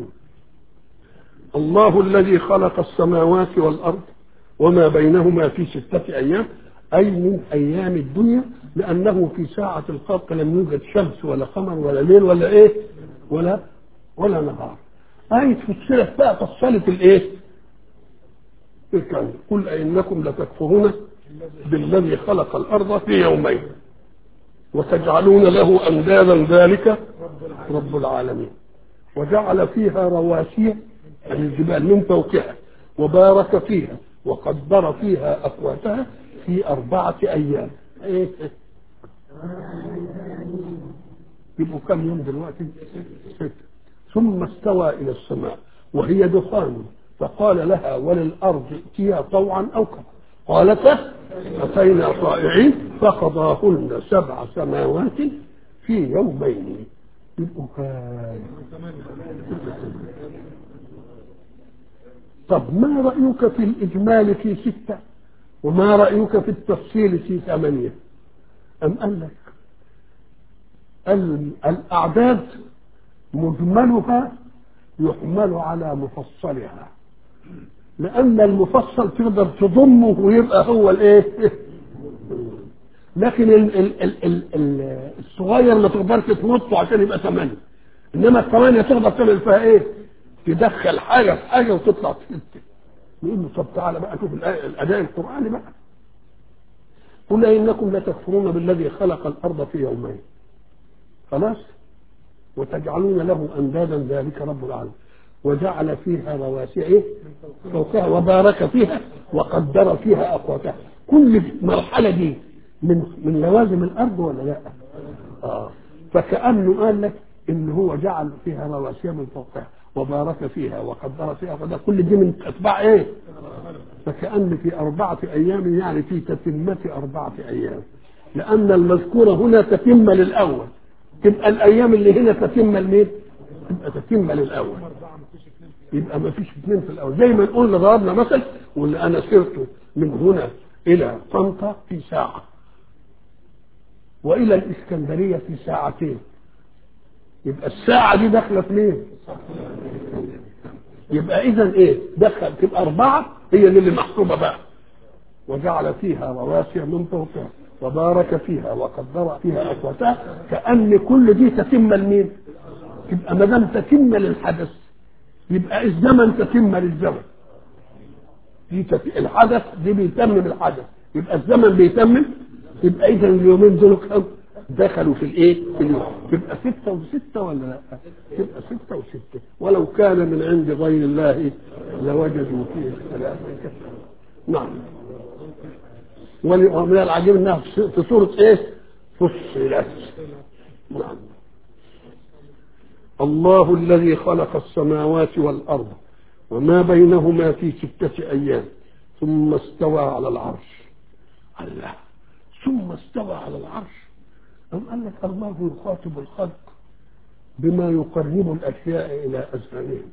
الله الذي خلق السماوات والارض وما بينهما في ستة ايام اي من ايام الدنيا لانه في ساعة الخلق لم يوجد شمس ولا قمر ولا ليل ولا ايه؟ ولا ولا نهار. آية فصلت بقى فصلت الايه؟ الكون قل أئنكم لتكفرون بالذي خلق الأرض في يومين وتجعلون له أندادا ذلك رب العالمين وجعل فيها رواسي الجبال من فوقها وبارك فيها وقدر فيها أقواتها في أربعة أيام إيه؟ يبقوا كم يوم دلوقتي؟ ستة ثم استوى إلى السماء وهي دخان فقال لها وللأرض ائتيا طوعا أو كرها قالتا أتينا طائعين فقضاهن سبع سماوات في يومين يبقوا طب ما رأيك في الإجمال في ستة وما رأيك في التفصيل في ثمانية أم قال لك الأعداد مجملها يحمل على مفصلها لأن المفصل تقدر تضمه ويبقى هو الإيه؟ لكن ال ال ال ال ال الصغير ما تقدرش تنطه عشان يبقى ثمانية إنما الثمانية تقدر تعمل فيها إيه؟ تدخل حاجة في حاجة وتطلع ستة نقول له طب تعالى بقى شوف الأداء القرآني بقى قل إنكم لتكفرون بالذي خلق الأرض في يومين خلاص وتجعلون له أندادا ذلك رب العالمين وجعل فيها رواسي ايه فوقها وبارك فيها وقدر فيها اقواتها كل مرحله دي من من لوازم الارض ولا لا؟ اه فكانه قال لك ان هو جعل فيها رواسي من فوقها وبارك فيها وقدر فيها فده كل دي من اتباع ايه؟ فكأن في أربعة أيام يعني في تتمة أربعة أيام لأن المذكورة هنا تتمة للأول تبقى الأيام اللي هنا تتمة لمين؟ تبقى تتمة للأول يبقى ما فيش اثنين في الأول زي ما نقول ضربنا مثل واللي أنا سرت من هنا إلى طنطا في ساعة وإلى الإسكندرية في ساعتين يبقى الساعة دي داخلة في مين؟ يبقى إذا إيه؟ دخل تبقى أربعة هي دي اللي محسوبة بقى وجعل فيها رواسي من فوقها وبارك فيها وقدر فيها أقواتها كأن كل دي تتم لمين؟ يبقى ما دام تتم للحدث يبقى الزمن تتم للزمن دي تت... الحدث دي بيتمم الحدث يبقى الزمن بيتمم يبقى اذا اليومين دول كم دخلوا في الايه في اليوم تبقى ستة وستة ولا لا تبقى ستة وستة ولو كان من عند غير الله لوجدوا فيه اختلافا كثيرا نعم ومن العجيب انها في سورة ايه فصلت نعم الله الذي خلق السماوات والأرض وما بينهما في ستة أيام ثم استوى على العرش الله ثم استوى على العرش أم قال لك الله يخاطب الخلق بما يقرب الأشياء إلى أذهانهم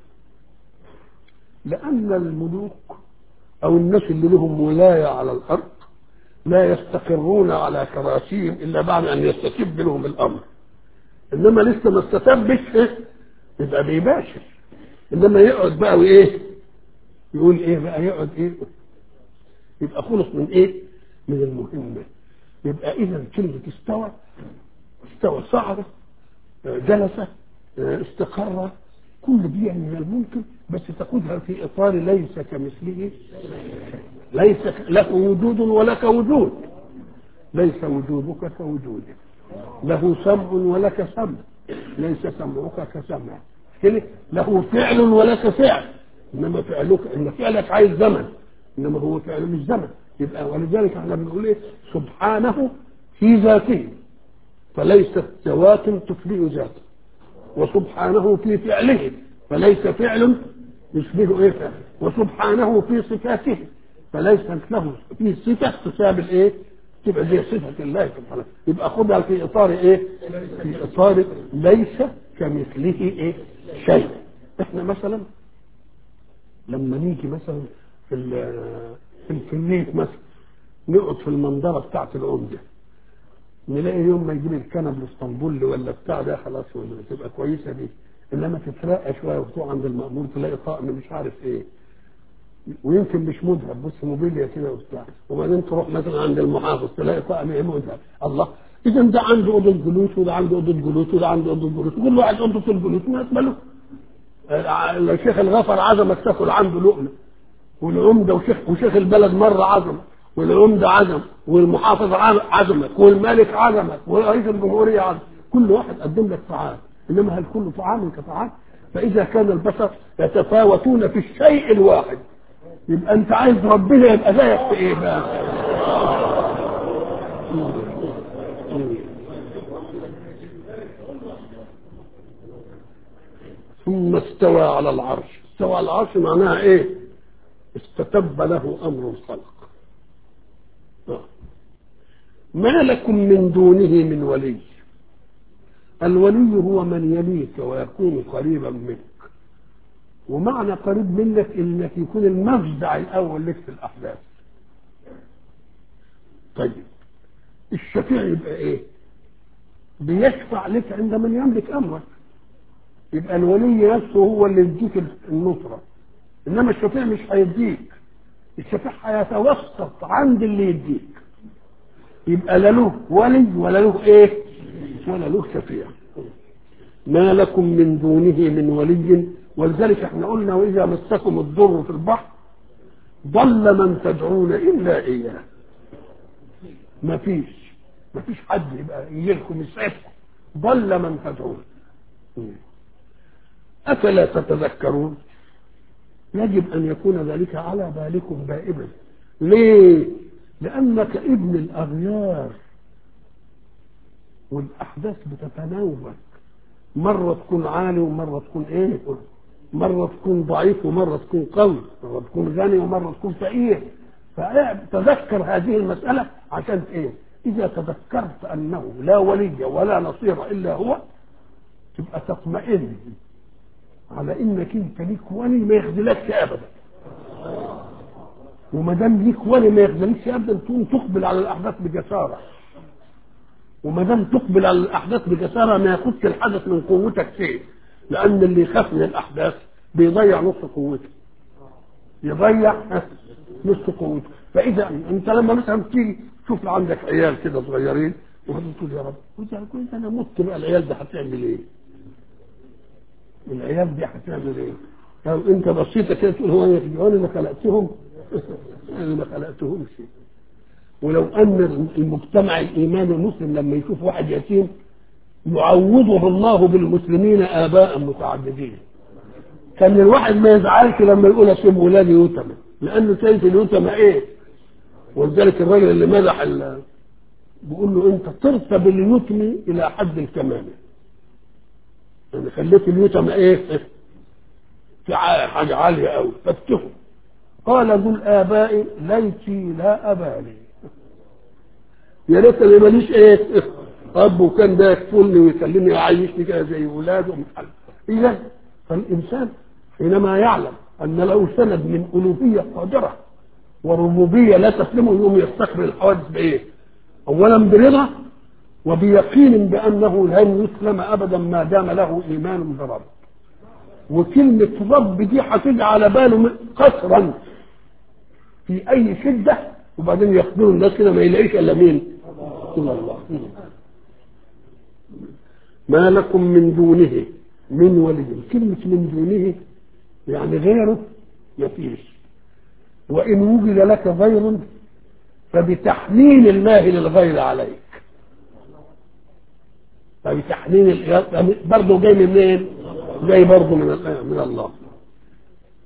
لأن الملوك أو الناس اللي لهم ولاية على الأرض لا يستقرون على كراسيهم إلا بعد أن يستتب لهم الأمر إنما لسه ما استتبش إيه؟ يبقى بيباشر إنما يقعد بقى وإيه يقول إيه بقى يقعد إيه يبقى خلص من إيه من المهمة يبقى إذا كلمة استوى استوى صعد جلس استقر كل دي من الممكن بس تاخدها في اطار ليس كمثله ليس له وجود ولك وجود ليس وجودك كوجوده له سمع ولك سمع ليس سمعك كسمع كده له فعل ولك فعل انما فعلك ان فعلك عايز زمن انما هو فعل مش زمن يبقى ولذلك احنا بنقول ايه سبحانه في ذاته فليست ذوات تفلئ ذاته وسبحانه في فعله فليس فعل يشبه ايه فعل وسبحانه في صفاته فليست له في صفه تشابه الايه تبقى زي صفه الله سبحانه يبقى خدها في اطار ايه في اطار ليس كمثله ايه شيء احنا مثلا لما نيجي مثلا في في الكنيت مثلا نقعد في المنظره بتاعت العمده نلاقي يوم ما يجيب الكنب الاسطنبولي ولا بتاع ده خلاص تبقى كويسه دي انما تترقى شويه وتروح عند المأمور تلاقي طقم مش عارف ايه ويمكن مش مذهب بص موبيليا كده وبتاع وبعدين تروح مثلا عند المحافظ تلاقي طقم ايه مذهب الله اذا ده عنده اوضه جلوس وده عنده اوضه جلوس وده عنده اوضه جلوس كل واحد اوضه الجلوس ما يقبله الشيخ الغفر عزمك تاكل عنده لقمه والعمده وشيخ وشيخ البلد مره عزمك والعمده عزم والمحافظ عزمك والملك عزمك ورئيس الجمهوريه عزم كل واحد قدم لك طعام انما هل كل طعام كطعام فاذا كان البشر يتفاوتون في الشيء الواحد يبقى انت عايز ربنا يبقى زيك في ايه بقى ثم استوى على العرش استوى على العرش معناها ايه استتب له امر الخلق ما لكم من دونه من ولي الولي هو من يليك ويكون قريبا منك ومعنى قريب منك انك يكون المفزع الاول لك في الاحداث طيب الشفيع يبقى ايه بيشفع لك عند من يملك امرك يبقى الولي نفسه هو اللي يديك النصره انما الشفيع مش هيديك الشفيع هيتوسط عند اللي يديك يبقى لا له ولي ولا له ايه ولا له شفيع ما لكم من دونه من ولي ولذلك احنا قلنا واذا مسكم الضر في البحر ضل من تدعون الا اياه ما فيش ما فيش حد يبقى يجي لكم يسعفكم ضل من تدعون افلا تتذكرون يجب ان يكون ذلك على بالكم دائما ليه لانك ابن الاغيار والاحداث بتتناوبك مرة تكون عالي ومرة تكون ايه مرة تكون ضعيف ومرة تكون قوي مرة تكون غني ومرة تكون فقير فتذكر هذه المسألة عشان ايه إذا تذكرت أنه لا ولي ولا نصير إلا هو تبقى تطمئن على إنك أنت ليك ولي ما يخذلكش أبدا وما دام ليك ولي ما يخذلكش أبدا تقوم تقبل على الأحداث بجسارة وما دام تقبل على الأحداث بجسارة ما ياخدش الحدث من قوتك شيء لأن اللي يخاف من الأحداث بيضيع نص قوته يضيع نص قوته فإذا أنت لما مثلا تيجي شوف عندك عيال كده صغيرين وبعدين تقول يا رب واذا كنت انا مت بقى العيال دي هتعمل ايه؟ العيال دي هتعمل ايه؟ لو انت بسيطه كده تقول هو انا اللي خلقتهم انا ما خلقتهمش ولو ان المجتمع الايماني المسلم لما يشوف واحد يتيم يعوضه الله بالمسلمين اباء متعددين كان الواحد ما يزعلش لما يقول اسيب ولادي يتمى لانه شايف اليتمى ايه؟ ولذلك الراجل اللي مدح بيقول له انت طرت باليتم الى حد الكمال يعني خليت اليتم ايه في حاجه عاليه قوي فاتهم قال ذو الاباء ليتي لا ابا لي يا ريت اللي ماليش ايه اب وكان ده يكفلني ويخليني يعيشني كده زي ولاده ومش عارف اذا فالانسان حينما يعلم ان له سند من الوهيه قادره وربوبيه لا تسلمه يقوم يستقبل الحوادث بايه؟ اولا برضا وبيقين بانه لن يسلم ابدا ما دام له ايمان برب. وكلمه رب دي هتيجي على باله قصرا في اي شده وبعدين يخبروا الناس كده ما يلاقيش الا مين؟ الا الله. ما لكم من دونه من ولي كلمة من دونه يعني غيره يفيش وإن وجد لك غير فبتحنين الله للغير عليك فبتحنين برضه جاي منين؟ جاي برضه من من الله